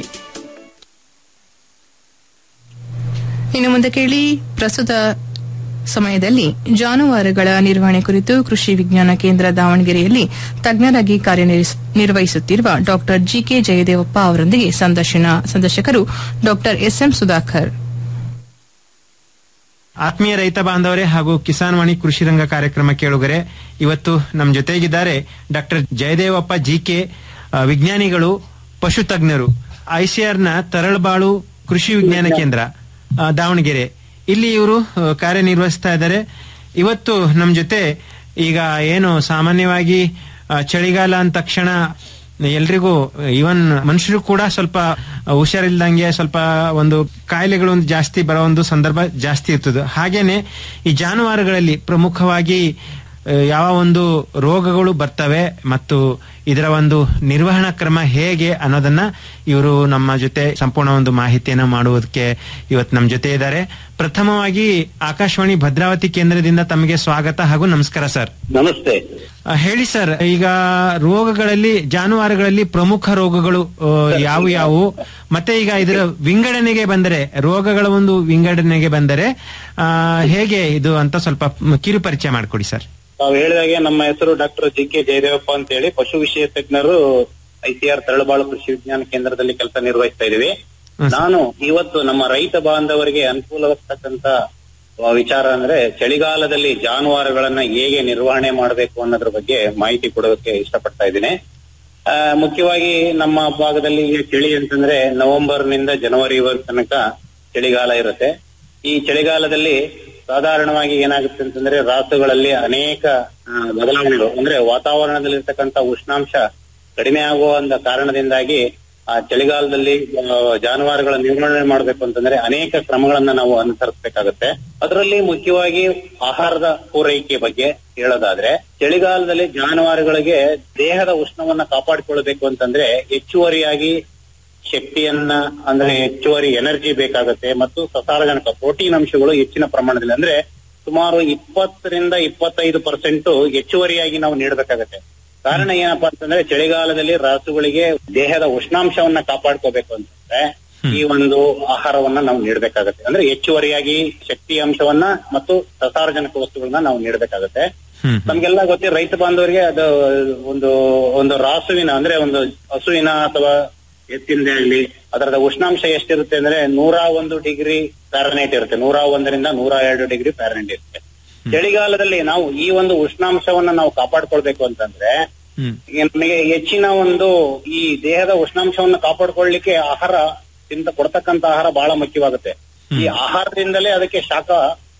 ಇನ್ನು ಮುಂದೆ ಕೇಳಿ ಪ್ರಸ್ತುತ ಸಮಯದಲ್ಲಿ ಜಾನುವಾರುಗಳ ನಿರ್ವಹಣೆ ಕುರಿತು ಕೃಷಿ ವಿಜ್ಞಾನ ಕೇಂದ್ರ ದಾವಣಗೆರೆಯಲ್ಲಿ ತಜ್ಞರಾಗಿ ಕಾರ್ಯನಿರ್ವಹಿಸುತ್ತಿರುವ ಡಾಕ್ಟರ್ ಜಿಕೆ ಜಯದೇವಪ್ಪ ಅವರೊಂದಿಗೆ ಸಂದರ್ಶನ ಸಂದರ್ಶಕರು ಡಾಕ್ಟರ್ ಎಸ್ಎಂ ಸುಧಾಕರ್ ಆತ್ಮೀಯ ರೈತ ಬಾಂಧವರೇ ಹಾಗೂ ಕಿಸಾನ್ ವಾಣಿ ಕೃಷಿ ರಂಗ ಕಾರ್ಯಕ್ರಮ ಕೇಳುಗರೆ ಇವತ್ತು ನಮ್ಮ ಜೊತೆಗಿದ್ದಾರೆ ಡಾಕ್ಟರ್ ಜಯದೇವಪ್ಪ ಜಿಕೆ ವಿಜ್ಞಾನಿಗಳು ಪಶು ತಜ್ಞರು ಐಸಿಆರ್ ನ ತರಳಬಾಳು ಕೃಷಿ ವಿಜ್ಞಾನ ಕೇಂದ್ರ ಆ, ದಾವಣಗೆರೆ ಇಲ್ಲಿ ಇವರು ಆ, ಕಾರ್ಯನಿರ್ವಹಿಸ್ತಾ ಇದ್ದಾರೆ ಇವತ್ತು ನಮ್ಮ ಜೊತೆ ಈಗ ಏನು ಸಾಮಾನ್ಯವಾಗಿ ಆ, ಚಳಿಗಾಲ ಅಂದ ತಕ್ಷಣ ಎಲ್ರಿಗೂ ಇವನ್ ಮನುಷ್ಯರು ಕೂಡ ಸ್ವಲ್ಪ ಹುಷಾರಿಲ್ದಂಗೆ ಸ್ವಲ್ಪ ಒಂದು ಕಾಯಿಲೆಗಳು ಒಂದು ಜಾಸ್ತಿ ಬರೋ ಒಂದು ಸಂದರ್ಭ ಜಾಸ್ತಿ ಇರ್ತದೆ ಹಾಗೇನೆ ಈ ಜಾನುವಾರುಗಳಲ್ಲಿ ಪ್ರಮುಖವಾಗಿ ಆ, ಯಾವ ಒಂದು ರೋಗಗಳು ಬರ್ತವೆ ಮತ್ತು ಇದರ ಒಂದು ನಿರ್ವಹಣಾ ಕ್ರಮ ಹೇಗೆ ಅನ್ನೋದನ್ನ ಇವರು ನಮ್ಮ ಜೊತೆ ಸಂಪೂರ್ಣ ಒಂದು ಮಾಹಿತಿಯನ್ನು ಮಾಡುವುದಕ್ಕೆ ಇವತ್ತು ನಮ್ಮ ಜೊತೆ ಇದ್ದಾರೆ ಪ್ರಥಮವಾಗಿ ಆಕಾಶವಾಣಿ ಭದ್ರಾವತಿ ಕೇಂದ್ರದಿಂದ ತಮಗೆ ಸ್ವಾಗತ ಹಾಗೂ ನಮಸ್ಕಾರ ಸರ್ ನಮಸ್ತೆ ಆ, ಹೇಳಿ ಸರ್ ಈಗ ರೋಗಗಳಲ್ಲಿ ಜಾನುವಾರುಗಳಲ್ಲಿ ಪ್ರಮುಖ ರೋಗಗಳು ಆ, ಯಾವು ಯಾವುವು ಮತ್ತೆ ಈಗ ಇದರ ವಿಂಗಡಣೆಗೆ ಬಂದರೆ ರೋಗಗಳ ಒಂದು ವಿಂಗಡಣೆಗೆ ಬಂದರೆ ಆ, ಹೇಗೆ ಇದು ಅಂತ ಸ್ವಲ್ಪ ಕಿರು ಪರಿಚಯ ಮಾಡಿಕೊಡಿ ಸರ್ ತಾವು ಹೇಳಿದಾಗೆ ನಮ್ಮ ಹೆಸರು ಡಾಕ್ಟರ್ ಜಿ ಕೆ ಜಯದೇವಪ್ಪ ಅಂತ ಹೇಳಿ ಪಶು ವಿಷಯ ತಜ್ಞರು ಐಸಿಆರ್ ತರಳಬಾಳು ಕೃಷಿ ವಿಜ್ಞಾನ ಕೇಂದ್ರದಲ್ಲಿ ಕೆಲಸ ನಿರ್ವಹಿಸ್ತಾ ಇದೀವಿ ನಾನು ಇವತ್ತು ನಮ್ಮ ರೈತ ಬಾಂಧವರಿಗೆ ಅನುಕೂಲವಾಗ್ತಕ್ಕಂತ ಆ, ವಿಚಾರ ಅಂದ್ರೆ ಚಳಿಗಾಲದಲ್ಲಿ ಜಾನುವಾರುಗಳನ್ನ ಹೇಗೆ ನಿರ್ವಹಣೆ ಮಾಡಬೇಕು ಅನ್ನೋದ್ರ ಬಗ್ಗೆ ಮಾಹಿತಿ ಕೊಡೋದಕ್ಕೆ ಇಷ್ಟಪಡ್ತಾ ಇದ್ದೀನಿ ಆ, ಮುಖ್ಯವಾಗಿ ನಮ್ಮ ಭಾಗದಲ್ಲಿ ಈಗ ಚಳಿ ಅಂತಂದ್ರೆ ನವೆಂಬರ್ ನಿಂದ ಜನವರಿ ತನಕ ಚಳಿಗಾಲ ಇರುತ್ತೆ ಈ ಚಳಿಗಾಲದಲ್ಲಿ ಸಾಧಾರಣವಾಗಿ ಏನಾಗುತ್ತೆ ಅಂತಂದ್ರೆ ರಾಸುಗಳಲ್ಲಿ ಅನೇಕ ಆ, ಬದಲಾವಣೆಗಳು ಅಂದ್ರೆ ವಾತಾವರಣದಲ್ಲಿರ್ತಕ್ಕಂಥ ಉಷ್ಣಾಂಶ ಕಡಿಮೆ ಆಗುವ ಕಾರಣದಿಂದಾಗಿ ಆ ಚಳಿಗಾಲದಲ್ಲಿ ಆ, ಜಾನುವಾರುಗಳ ನಿರ್ವಹಣೆ ಮಾಡಬೇಕು ಅಂತಂದ್ರೆ ಅನೇಕ ಕ್ರಮಗಳನ್ನ ನಾವು ಅನುಸರಿಸಬೇಕಾಗುತ್ತೆ ಅದರಲ್ಲಿ ಮುಖ್ಯವಾಗಿ ಆಹಾರದ ಪೂರೈಕೆ ಬಗ್ಗೆ ಹೇಳೋದಾದ್ರೆ ಚಳಿಗಾಲದಲ್ಲಿ ಜಾನುವಾರುಗಳಿಗೆ ದೇಹದ ಉಷ್ಣವನ್ನ ಕಾಪಾಡಿಕೊಳ್ಬೇಕು ಅಂತಂದ್ರೆ ಹೆಚ್ಚುವರಿಯಾಗಿ ಶಕ್ತಿಯನ್ನ ಅಂದ್ರೆ ಹೆಚ್ಚುವರಿ ಎನರ್ಜಿ ಬೇಕಾಗುತ್ತೆ ಮತ್ತು ಸಸಾರಜನಕ ಪ್ರೋಟೀನ್ ಅಂಶಗಳು ಹೆಚ್ಚಿನ ಪ್ರಮಾಣದಲ್ಲಿ ಅಂದ್ರೆ ಸುಮಾರು ಇಪ್ಪತ್ತರಿಂದ ಇಪ್ಪತ್ತೈದು ಪರ್ಸೆಂಟ್ ಹೆಚ್ಚುವರಿಯಾಗಿ ನಾವು ನೀಡಬೇಕಾಗತ್ತೆ ಕಾರಣ ಏನಪ್ಪಾ ಅಂತಂದ್ರೆ ಚಳಿಗಾಲದಲ್ಲಿ ರಾಸುಗಳಿಗೆ ದೇಹದ ಉಷ್ಣಾಂಶವನ್ನ ಕಾಪಾಡ್ಕೋಬೇಕು ಅಂತಂದ್ರೆ ಈ ಒಂದು ಆಹಾರವನ್ನ ನಾವು ನೀಡಬೇಕಾಗತ್ತೆ ಅಂದ್ರೆ ಹೆಚ್ಚುವರಿಯಾಗಿ ಶಕ್ತಿ ಅಂಶವನ್ನ ಮತ್ತು ಸಸಾರಜನಕ ವಸ್ತುಗಳನ್ನ ನಾವು ನೀಡಬೇಕಾಗತ್ತೆ ನಮ್ಗೆಲ್ಲ ಗೊತ್ತಿ ರೈತ ಬಾಂಧವರಿಗೆ ಅದು ಒಂದು ಒಂದು ರಾಸುವಿನ ಅಂದ್ರೆ ಒಂದು ಹಸುವಿನ ಅಥವಾ ಎತ್ತಿಂದೇ ಆಗಲಿ ಅದರದ ಉಷ್ಣಾಂಶ ಎಷ್ಟಿರುತ್ತೆ ಅಂದ್ರೆ ನೂರ ಒಂದು ಡಿಗ್ರಿ ಪ್ಯಾರನೈಟ್ ಇರುತ್ತೆ ನೂರ ಒಂದರಿಂದ ನೂರ ಎರಡು ಡಿಗ್ರಿ ಪ್ಯಾರನೈಟ್ ಇರುತ್ತೆ ಚಳಿಗಾಲದಲ್ಲಿ ನಾವು ಈ ಒಂದು ಉಷ್ಣಾಂಶವನ್ನ ನಾವು ಕಾಪಾಡ್ಕೊಳ್ಬೇಕು ಅಂತಂದ್ರೆ ಈಗ ನಮಗೆ ಹೆಚ್ಚಿನ ಒಂದು ಈ ದೇಹದ ಉಷ್ಣಾಂಶವನ್ನ ಕಾಪಾಡ್ಕೊಳ್ಳಿಕ್ಕೆ ಆಹಾರ ತಿಂತ ಕೊಡ್ತಕ್ಕಂತ ಆಹಾರ ಬಹಳ ಮುಖ್ಯವಾಗುತ್ತೆ ಈ ಆಹಾರದಿಂದಲೇ ಅದಕ್ಕೆ ಶಾಖ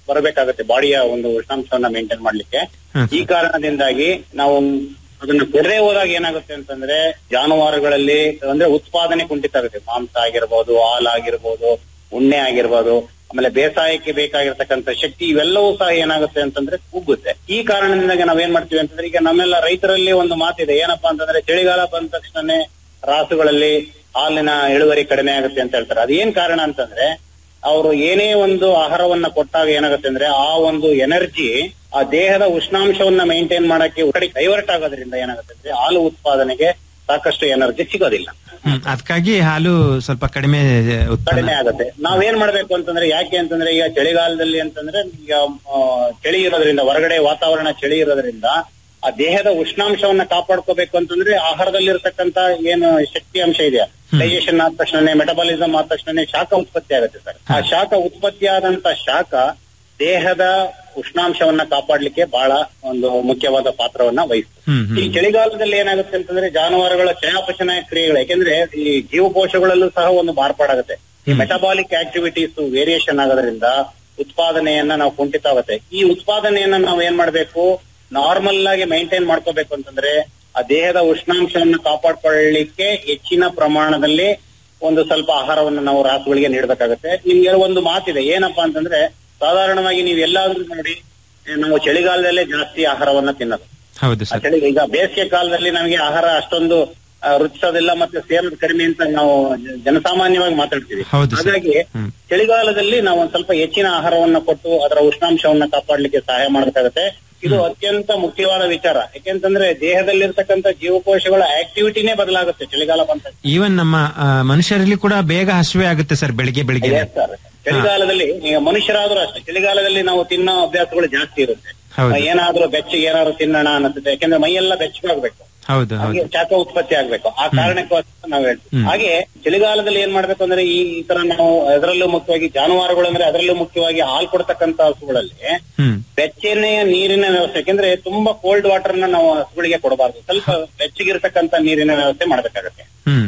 ಬರಬೇಕಾಗುತ್ತೆ ಬಾಡಿಯ ಒಂದು ಉಷ್ಣಾಂಶವನ್ನ ಮೇಂಟೈನ್ ಮಾಡ್ಲಿಕ್ಕೆ ಹ್ಮ್. ಈ ಕಾರಣದಿಂದಾಗಿ ನಾವು ಅದನ್ನ ಕೊರೇ ಹೋದಾಗ ಏನಾಗುತ್ತೆ ಅಂತಂದ್ರೆ ಜಾನುವಾರುಗಳಲ್ಲಿ ಅಂದ್ರೆ ಉತ್ಪಾದನೆ ಕುಂಠಿತ ಆಗುತ್ತೆ ಮಾಂಸ ಆಗಿರ್ಬೋದು ಹಾಲು ಆಗಿರ್ಬೋದು ಉಣ್ಣೆ ಆಗಿರ್ಬೋದು ಆಮೇಲೆ ಬೇಸಾಯಕ್ಕೆ ಬೇಕಾಗಿರ್ತಕ್ಕಂಥ ಶಕ್ತಿ ಇವೆಲ್ಲವೂ ಸಹ ಏನಾಗುತ್ತೆ ಅಂತಂದ್ರೆ ಕುಗ್ಗುತ್ತೆ ಈ ಕಾರಣದಿಂದಾಗಿ ನಾವೇನ್ ಮಾಡ್ತೀವಿ ಅಂತಂದ್ರೆ ಈಗ ನಮ್ಮೆಲ್ಲ ರೈತರಲ್ಲಿ ಒಂದು ಮಾತಿದೆ ಏನಪ್ಪಾ ಅಂತಂದ್ರೆ ಚಳಿಗಾಲ ಬಂದ ತಕ್ಷಣನೇ ರಾಸುಗಳಲ್ಲಿ ಹಾಲಿನ ಇಳುವರಿ ಕಡಿಮೆ ಆಗುತ್ತೆ ಅಂತ ಹೇಳ್ತಾರೆ ಅದೇನ್ ಕಾರಣ ಅಂತಂದ್ರೆ ಅವರು ಏನೇ ಒಂದು ಆಹಾರವನ್ನ ಕೊಟ್ಟಾಗ ಏನಾಗುತ್ತೆ ಅಂದ್ರೆ ಆ ಒಂದು ಎನರ್ಜಿ ಆ ದೇಹದ ಉಷ್ಣಾಂಶವನ್ನ ಮೇಂಟೈನ್ ಮಾಡಕ್ಕೆ ಕಡೆ ಡೈವರ್ಟ್ ಆಗೋದ್ರಿಂದ ಏನಾಗುತ್ತೆ ಅಂದ್ರೆ ಹಾಲು ಉತ್ಪಾದನೆಗೆ ಸಾಕಷ್ಟು ಎನರ್ಜಿ ಸಿಗೋದಿಲ್ಲ ಹ್ಮ್ ಅದಕ್ಕಾಗಿ ಹಾಲು ಸ್ವಲ್ಪ ಕಡಿಮೆ ಉತ್ಪನ್ನ ಕಡಿಮೆ ಆಗುತ್ತೆ ನಾವೇನ್ ಮಾಡ್ಬೇಕು ಅಂತಂದ್ರೆ ಯಾಕೆ ಅಂತಂದ್ರೆ ಈಗ ಚಳಿಗಾಲದಲ್ಲಿ ಅಂತಂದ್ರೆ ಈಗ ಆ, ಚಳಿ ಇರೋದ್ರಿಂದ ಹೊರಗಡೆ ವಾತಾವರಣ ಚಳಿ ಇರೋದ್ರಿಂದ ಆ ದೇಹದ ಉಷ್ಣಾಂಶವನ್ನ ಕಾಪಾಡ್ಕೋಬೇಕು ಅಂತಂದ್ರೆ ಆಹಾರದಲ್ಲಿರ್ತಕ್ಕಂತ ಏನು ಶಕ್ತಿ ಅಂಶ ಇದೆಯಾ ಡೈಜೆಷನ್ ಆದ ತಕ್ಷಣ ಮೆಟಬಾಲಿಸಮ್ ಆದ ತಕ್ಷಣ ಶಾಖ ಉತ್ಪತ್ತಿ ಆಗುತ್ತೆ ಸರ್ ಆ ಶಾಖ ಉತ್ಪತ್ತಿ ಆದಂತ ಶಾಖ ದೇಹದ ಉಷ್ಣಾಂಶವನ್ನ ಕಾಪಾಡ್ಲಿಕ್ಕೆ ಬಹಳ ಒಂದು ಮುಖ್ಯವಾದ ಪಾತ್ರವನ್ನ ವಹಿಸ್ತದೆ ಹ್ಮ್ ಈ ಚಳಿಗಾಲದಲ್ಲಿ ಏನಾಗುತ್ತೆ ಅಂತಂದ್ರೆ ಜಾನುವಾರುಗಳ ಚಯಾಪಚಯ ಕ್ರಿಯೆಗಳು ಯಾಕೆಂದ್ರೆ ಈ ಜೀವಕೋಶಗಳಲ್ಲೂ ಸಹ ಒಂದು ಮಾರ್ಪಾಡಾಗುತ್ತೆ ಈ ಮೆಟಬಾಲಿಕ್ ಆಕ್ಟಿವಿಟೀಸ್ ವೇರಿಯೇಷನ್ ಆಗೋದ್ರಿಂದ ಉತ್ಪಾದನೆಯನ್ನ ನಾವು ಕುಂಠಿತ ಆಗುತ್ತೆ ಈ ಉತ್ಪಾದನೆಯನ್ನ ನಾವು ಏನ್ ಮಾಡ್ಬೇಕು ನಾರ್ಮಲ್ ಆಗಿ ಮೈಂಟೈನ್ ಮಾಡ್ಕೋಬೇಕು ಅಂತಂದ್ರೆ ಆ ದೇಹದ ಉಷ್ಣಾಂಶವನ್ನ ಕಾಪಾಡ್ಕೊಳ್ಳಿಕ್ಕೆ ಹೆಚ್ಚಿನ ಪ್ರಮಾಣದಲ್ಲಿ ಒಂದು ಸ್ವಲ್ಪ ಆಹಾರವನ್ನು ನಾವು ರಾಸುಗಳಿಗೆ ನೀಡಬೇಕಾಗುತ್ತೆ ನಿಮ್ಗೆ ಒಂದು ಮಾತಿದೆ ಏನಪ್ಪಾ ಅಂತಂದ್ರೆ ಸಾಧಾರಣವಾಗಿ ನೀವು ಎಲ್ಲಾದ್ರೂ ನೋಡಿ ನಾವು ಚಳಿಗಾಲದಲ್ಲೇ ಜಾಸ್ತಿ ಆಹಾರವನ್ನ ತಿನ್ನೋದು ಹೌದು ಆ ಸರ್ ಚಳಿ ಈಗ ಬೇಸಿಗೆ ಕಾಲದಲ್ಲಿ ನಮಗೆ ಆಹಾರ ಅಷ್ಟೊಂದು ಆ, ರುಚಿಸೋದಿಲ್ಲ ಮತ್ತೆ ಸೇರೋದು ಕಡಿಮೆ ಅಂತ ನಾವು ಜ- ಜನಸಾಮಾನ್ಯವಾಗಿ ಮಾತಾಡ್ತೀವಿ ಹೌದು ಸರ್. ಹಾಗಾಗಿ ಚಳಿಗಾಲದಲ್ಲಿ ನಾವು ಒಂದ್ ಸ್ವಲ್ಪ ಹೆಚ್ಚಿನ ಆಹಾರವನ್ನ ಕೊಟ್ಟು ಅದರ ಉಷ್ಣಾಂಶವನ್ನ ಕಾಪಾಡ್ಲಿಕ್ಕೆ ಸಹಾಯ ಮಾಡಬೇಕಾಗತ್ತೆ ಇದು ಅತ್ಯಂತ ಮುಖ್ಯವಾದ ವಿಚಾರ ಯಾಕೆಂತಂದ್ರೆ ದೇಹದಲ್ಲಿರ್ತಕ್ಕಂಥ ಜೀವಕೋಶಗಳ ಆಕ್ಟಿವಿಟಿನೇ ಬದಲಾಗುತ್ತೆ ಚಳಿಗಾಲ ಬಂದ ಈವನ್ ನಮ್ಮ ಆ, ಮನುಷ್ಯರಲ್ಲಿ ಕೂಡ ಬೇಗ ಹಸಿವೆ ಆಗುತ್ತೆ ಸರ್ ಬೆಳಿಗ್ಗೆ ಬೆಳಿಗ್ಗೆ Yes, sir. ಚಳಿಗಾಲದಲ್ಲಿ ಈಗ ಮನುಷ್ಯರಾದ್ರೂ ಅಷ್ಟೇ ಚಳಿಗಾಲದಲ್ಲಿ ನಾವು ತಿನ್ನೋ ಅಭ್ಯಾಸಗಳು ಜಾಸ್ತಿ ಇರುತ್ತೆ ಹೌದು. ಏನಾದ್ರೂ ಬೆಚ್ಚಗೆ ಏನಾದ್ರು ತಿನ್ನೋಣ ಅನ್ನಿಸುತ್ತೆ ಯಾಕೆಂದ್ರೆ ಮೈಯೆಲ್ಲ ಬೆಚ್ಚಗಾಗ್ಬೇಕು ಹೌದು ಹಾಗೆ ಹೌದು ಶಾಖ ಉತ್ಪತ್ತಿ ಆಗ್ಬೇಕು ಆ ಕಾರಣಕ್ಕೋಸ್ಕರ ನಾವು ಹೇಳ್ತೀವಿ ಹ್ಮ್. ಹಾಗೆ ಚಳಿಗಾಲದಲ್ಲಿ ಏನ್ ಮಾಡ್ಬೇಕು ಅಂದ್ರೆ ಈ ಈ ತರ ನಾವು ಅದರಲ್ಲೂ ಮುಖ್ಯವಾಗಿ ಜಾನುವಾರುಗಳು ಅಂದ್ರೆ ಅದರಲ್ಲೂ ಮುಖ್ಯವಾಗಿ ಹಾಲು ಕೊಡ್ತಕ್ಕಂತ ಹಸುಗಳಲ್ಲಿ ಹ್ಮ್ ಬೆಚ್ಚನೆಯ ನೀರಿನ ವ್ಯವಸ್ಥೆ ಯಾಕೆಂದ್ರೆ ತುಂಬಾ ಕೋಲ್ಡ್ ವಾಟರ್ ನ ನಾವು ಹಸುಗಳಿಗೆ ಕೊಡಬಾರ್ದು ಸ್ವಲ್ಪ ಬೆಚ್ಚಗಿರ್ತಕ್ಕಂತ ನೀರಿನ ವ್ಯವಸ್ಥೆ ಮಾಡ್ಬೇಕಾಗತ್ತೆ ಹ್ಮ್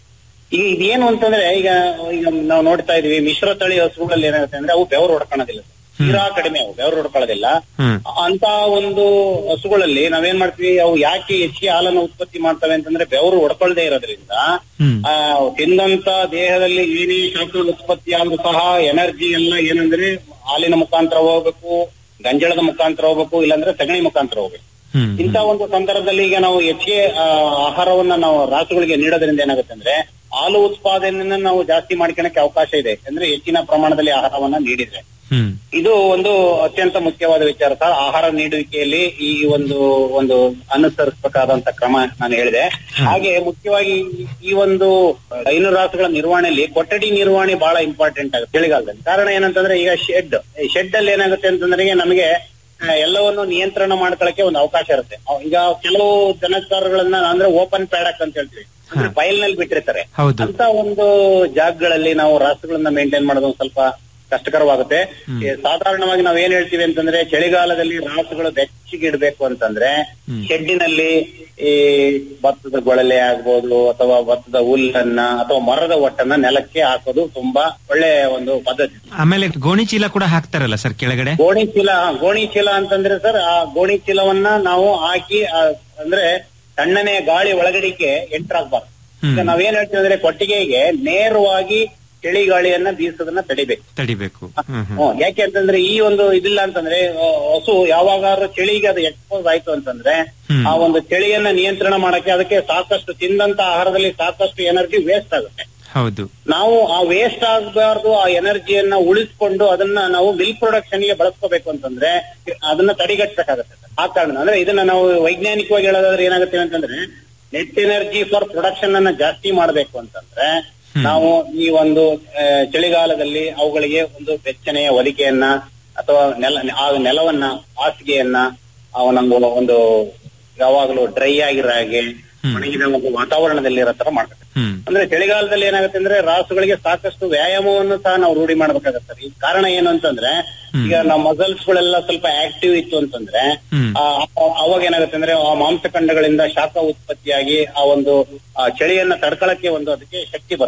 ಈಗ ಇದೇನು ಅಂತಂದ್ರೆ ಈಗ ಈಗ ನಾವು ನೋಡ್ತಾ ಇದೀವಿ ಮಿಶ್ರ ತಳಿ ಹಸುಗಳಲ್ಲಿ ಏನಾಗುತ್ತೆ ಅಂದ್ರೆ ಅವು ಬೆವರು ಹೊಡ್ಕೊಳ್ಳೋದಿಲ್ಲ ತೀರಾ ಕಡಿಮೆ ಅವು ಬೆವರು ಹೊಡ್ಕೊಳ್ಳೋದಿಲ್ಲ ಹ್ಮ್ ಅಂತ ಒಂದು ಹಸುಗಳಲ್ಲಿ ನಾವೇನ್ ಮಾಡ್ತೀವಿ ಅವು ಯಾಕೆ ಹೆಚ್ಚಿಗೆ ಹಾಲನ್ನು ಉತ್ಪತ್ತಿ ಮಾಡ್ತವೆ ಅಂತಂದ್ರೆ ಬೆವರು ಹೊಡ್ಕೊಳ್ದೇ ಇರೋದ್ರಿಂದ ಹ್ಮ್ ಆ ತಿಂದಂತ ದೇಹದಲ್ಲಿ ಏನೇ ಶಾಖ ಉತ್ಪತ್ತಿ ಆದ್ರೂ ಸಹ ಎನರ್ಜಿ ಎಲ್ಲ ಏನಂದ್ರೆ ಹಾಲಿನ ಮುಖಾಂತರ ಹೋಗ್ಬೇಕು ಗಂಜಳದ ಮುಖಾಂತರ ಹೋಗ್ಬೇಕು ಇಲ್ಲಾಂದ್ರೆ ಸಗಣಿ ಮುಖಾಂತರ ಹೋಗ್ಬೇಕು ಹ್ಮ್ ಇಂಥ ಒಂದು ಸಂದರ್ಭದಲ್ಲಿ ಈಗ ನಾವು ಹೆಚ್ಚಿಗೆ ಆ, ಆಹಾರವನ್ನ ನಾವು ರಾಸುಗಳಿಗೆ ನೀಡೋದ್ರಿಂದ ಏನಾಗುತ್ತೆ ಅಂದ್ರೆ ಹಾಲು ಉತ್ಪಾದನೆಯನ್ನ ನಾವು ಜಾಸ್ತಿ ಮಾಡ್ಕೊಳಕ್ಕೆ ಅವಕಾಶ ಇದೆ ಅಂದ್ರೆ ಹೆಚ್ಚಿನ ಪ್ರಮಾಣದಲ್ಲಿ ಆಹಾರವನ್ನ ನೀಡಿದ್ರೆ ಹ್ಮ್ ಇದು ಒಂದು ಅತ್ಯಂತ ಮುಖ್ಯವಾದ ವಿಚಾರ ಸರ್ ಆಹಾರ ನೀಡುವಿಕೆಯಲ್ಲಿ ಈ ಒಂದು ಒಂದು ಅನುಸರಿಸಬೇಕಾದಂತ ಕ್ರಮ ನಾನು ಹೇಳಿದೆ ಹಾಗೆ ಮುಖ್ಯವಾಗಿ ಈ- ಈ ಒಂದು ಹೈನು ರಾಸುಗಳ ನಿರ್ವಹಣೆಯಲ್ಲಿ ಕೊಠಡಿ ನಿರ್ವಹಣೆ ಬಹಳ ಇಂಪಾರ್ಟೆಂಟ್ ಆಗುತ್ತೆ ಚಳಿಗಾಲದಲ್ಲಿ ಕಾರಣ ಏನಂತಂದ್ರೆ ಈಗ ಶೆಡ್ ಶೆಡ್ ಅಲ್ಲಿ ಏನಾಗುತ್ತೆ ಅಂತಂದ್ರೆ ನಮಗೆ ಆ, ಎಲ್ಲವನ್ನು ನಿಯಂತ್ರಣ ಮಾಡ್ಕೊಳಕ್ಕೆ ಒಂದು ಅವಕಾಶ ಇರುತ್ತೆ ಅವ್- ಈಗ ಕೆಲವು ದನಕಾರಗಳನ್ನ ಅಂದ್ರೆ ಓಪನ್ ಪ್ಯಾಡಕ್ ಅಂತ ಹೇಳ್ತೀವಿ ಅಂದ್ರೆ ಬಯಲ್ನಲ್ಲಿ ಬಿಟ್ಟಿರ್ತಾರೆ ಹೌದು. ಅಂತ ಒಂದು ಜಾಗಗಳಲ್ಲಿ ನಾವು ರಾಸುಗಳನ್ನ ಮೇಂಟೈನ್ ಮಾಡೋದು ಒಂದ್ ಸ್ವಲ್ಪ ಕಷ್ಟಕರವಾಗುತ್ತೆ ಈ ಸಾಧಾರಣವಾಗಿ ನಾವ್ ಏನ್ ಹೇಳ್ತೀವಿ ಅಂತಂದ್ರೆ ಚಳಿಗಾಲದಲ್ಲಿ ರಾಸುಗಳು ಬೆಚ್ಚಗೆ ಇಡ್ಬೇಕು ಅಂತಂದ್ರೆ ಶೆಡ್ಡಿನಲ್ಲಿ ಈ ಭತ್ತದ ಗೊಳಲೆ ಆಗ್ಬೋದು ಅಥವಾ ಭತ್ತದ ಹುಲ್ಲನ್ನ ಅಥವಾ ಮರದ ಒಟ್ಟನ್ನ ನೆಲಕ್ಕೆ ಹಾಕೋದು ತುಂಬಾ ಒಳ್ಳೆ ಒಂದು ಪದ್ಧತಿ ಆಮೇಲೆ ಗೋಣಿ ಚೀಲ ಕೂಡ ಹಾಕ್ತಾರಲ್ಲ ಸರ್ ಕೆಳಗಡೆ ಗೋಣಿ ಚೀಲ ಗೋಣಿ ಚೀಲ ಅಂತಂದ್ರೆ ಸರ್ ಆ ಗೋಣಿ ಚೀಲವನ್ನ ನಾವು ಹಾಕಿ ಆ, ಅಂದ್ರೆ ತಣ್ಣನೆ ಗಾಳಿ ಒಳಗಡಿಕೆ ಎಂಟರ್ ಆಗ್ಬಾರ್ದು ಈಗ ನಾವೇನ್ ಹೇಳ್ತೀವಿ ಅಂದ್ರೆ ಕೊಟ್ಟಿಗೆಗೆ ನೇರವಾಗಿ ಚಳಿ ಗಾಳಿಯನ್ನ ಬೀಸೋದನ್ನ ತಡಿಬೇಕು ತಡಿಬೇಕು ಹ್ಮ್ ಹ್ಮ್ ಹ್ಮ್. ಯಾಕೆ ಅಂತಂದ್ರೆ ಈ ಒಂದು ಇದಿಲ್ಲ ಅಂತಂದ್ರೆ ಆ, ಹಸು ಯಾವಾಗಾದ್ರೂ ಚಳಿಗೆ ಅದು ಎಕ್ಸ್ಪೋಸ್ ಆಯ್ತು ಅಂತಂದ್ರೆ ಆ ಒಂದು ಚಳಿಯನ್ನ ನಿಯಂತ್ರಣ ಮಾಡಕ್ಕೆ ಅದಕ್ಕೆ ಸಾಕಷ್ಟು ತಿಂದಂತ ಆಹಾರದಲ್ಲಿ ಸಾಕಷ್ಟು ಎನರ್ಜಿ ವೇಸ್ಟ್ ಆಗುತ್ತೆ ಹೌದು ನಾವು ಆ ವೇಸ್ಟ್ ಆಗಬಾರ್ದು ಆ ಎನರ್ಜಿಯನ್ನ ಉಳಿಸ್ಕೊಂಡು ಅದನ್ನ ನಾವು ಮಿಲ್ಕ್ ಪ್ರೊಡಕ್ಷನ್ ಗೆ ಬಳಸ್ಕೋಬೇಕು ಅಂತಂದ್ರೆ ಅದನ್ನ ತಡೆಗಟ್ಟಬೇಕಾಗತ್ತೆ ಆ ಕಾರಣ ಅಂದ್ರೆ ಇದನ್ನ ನಾವು ವೈಜ್ಞಾನಿಕವಾಗಿ ಹೇಳೋದಾದ್ರೆ ಏನಾಗುತ್ತೆ ಅಂತಂದ್ರೆ ನೆಟ್ ಎನರ್ಜಿ ಫಾರ್ ಪ್ರೊಡಕ್ಷನ್ ಅನ್ನ ಜಾಸ್ತಿ ಮಾಡಬೇಕು ಅಂತಂದ್ರೆ ನಾವು ಈ ಒಂದು ಆ, ಚಳಿಗಾಲದಲ್ಲಿ ಅವುಗಳಿಗೆ ಒಂದು ಬೆಚ್ಚನೆಯ ಹೊದಿಕೆಯನ್ನ ಅಥವಾ ನೆಲ ಆ ನೆಲವನ್ನ ಹಾಸಿಗೆಯನ್ನ ಅವನೊಂದು ಒಂದು ಯಾವಾಗಲೂ ಡ್ರೈ ಆಗಿರೋ ಹಾಗೆ ಒಣಗಿದ ಒಂದು ವಾತಾವರಣದಲ್ಲಿ ಇರೋ ತರ ಮಾಡ್ಬೇಕು ಹ್ಮ್ ಅಂದ್ರೆ ಚಳಿಗಾಲದಲ್ಲಿ ಏನಾಗುತ್ತೆ ಅಂದ್ರೆ ರಾಸುಗಳಿಗೆ ಸಾಕಷ್ಟು ವ್ಯಾಯಾಮವನ್ನು ಸಹ ನಾವು ರೂಢಿ ಮಾಡ್ಬೇಕಾಗತ್ತೆ ಈ ಕಾರಣ ಏನು ಅಂತಂದ್ರೆ ಈಗ ನಮ್ಮ ಮಸಲ್ಸ್ ಗಳೆಲ್ಲ ಸ್ವಲ್ಪ ಆಕ್ಟಿವ್ ಇತ್ತು ಅಂತಂದ್ರೆ ಆ, ಆ- ಅವಾಗ ಏನಾಗುತ್ತೆ ಅಂದ್ರೆ ಆ ಮಾಂಸಖಂಡಗಳಿಂದ ಶಾಖ ಉತ್ಪತ್ತಿಯಾಗಿ ಆ ಒಂದು ಆ ಚಳಿಯನ್ನ ತಡ್ಕೊಳಕ್ಕೆ ಒಂದು ಅದಕ್ಕೆ ಶಕ್ತಿ ಬರುತ್ತೆ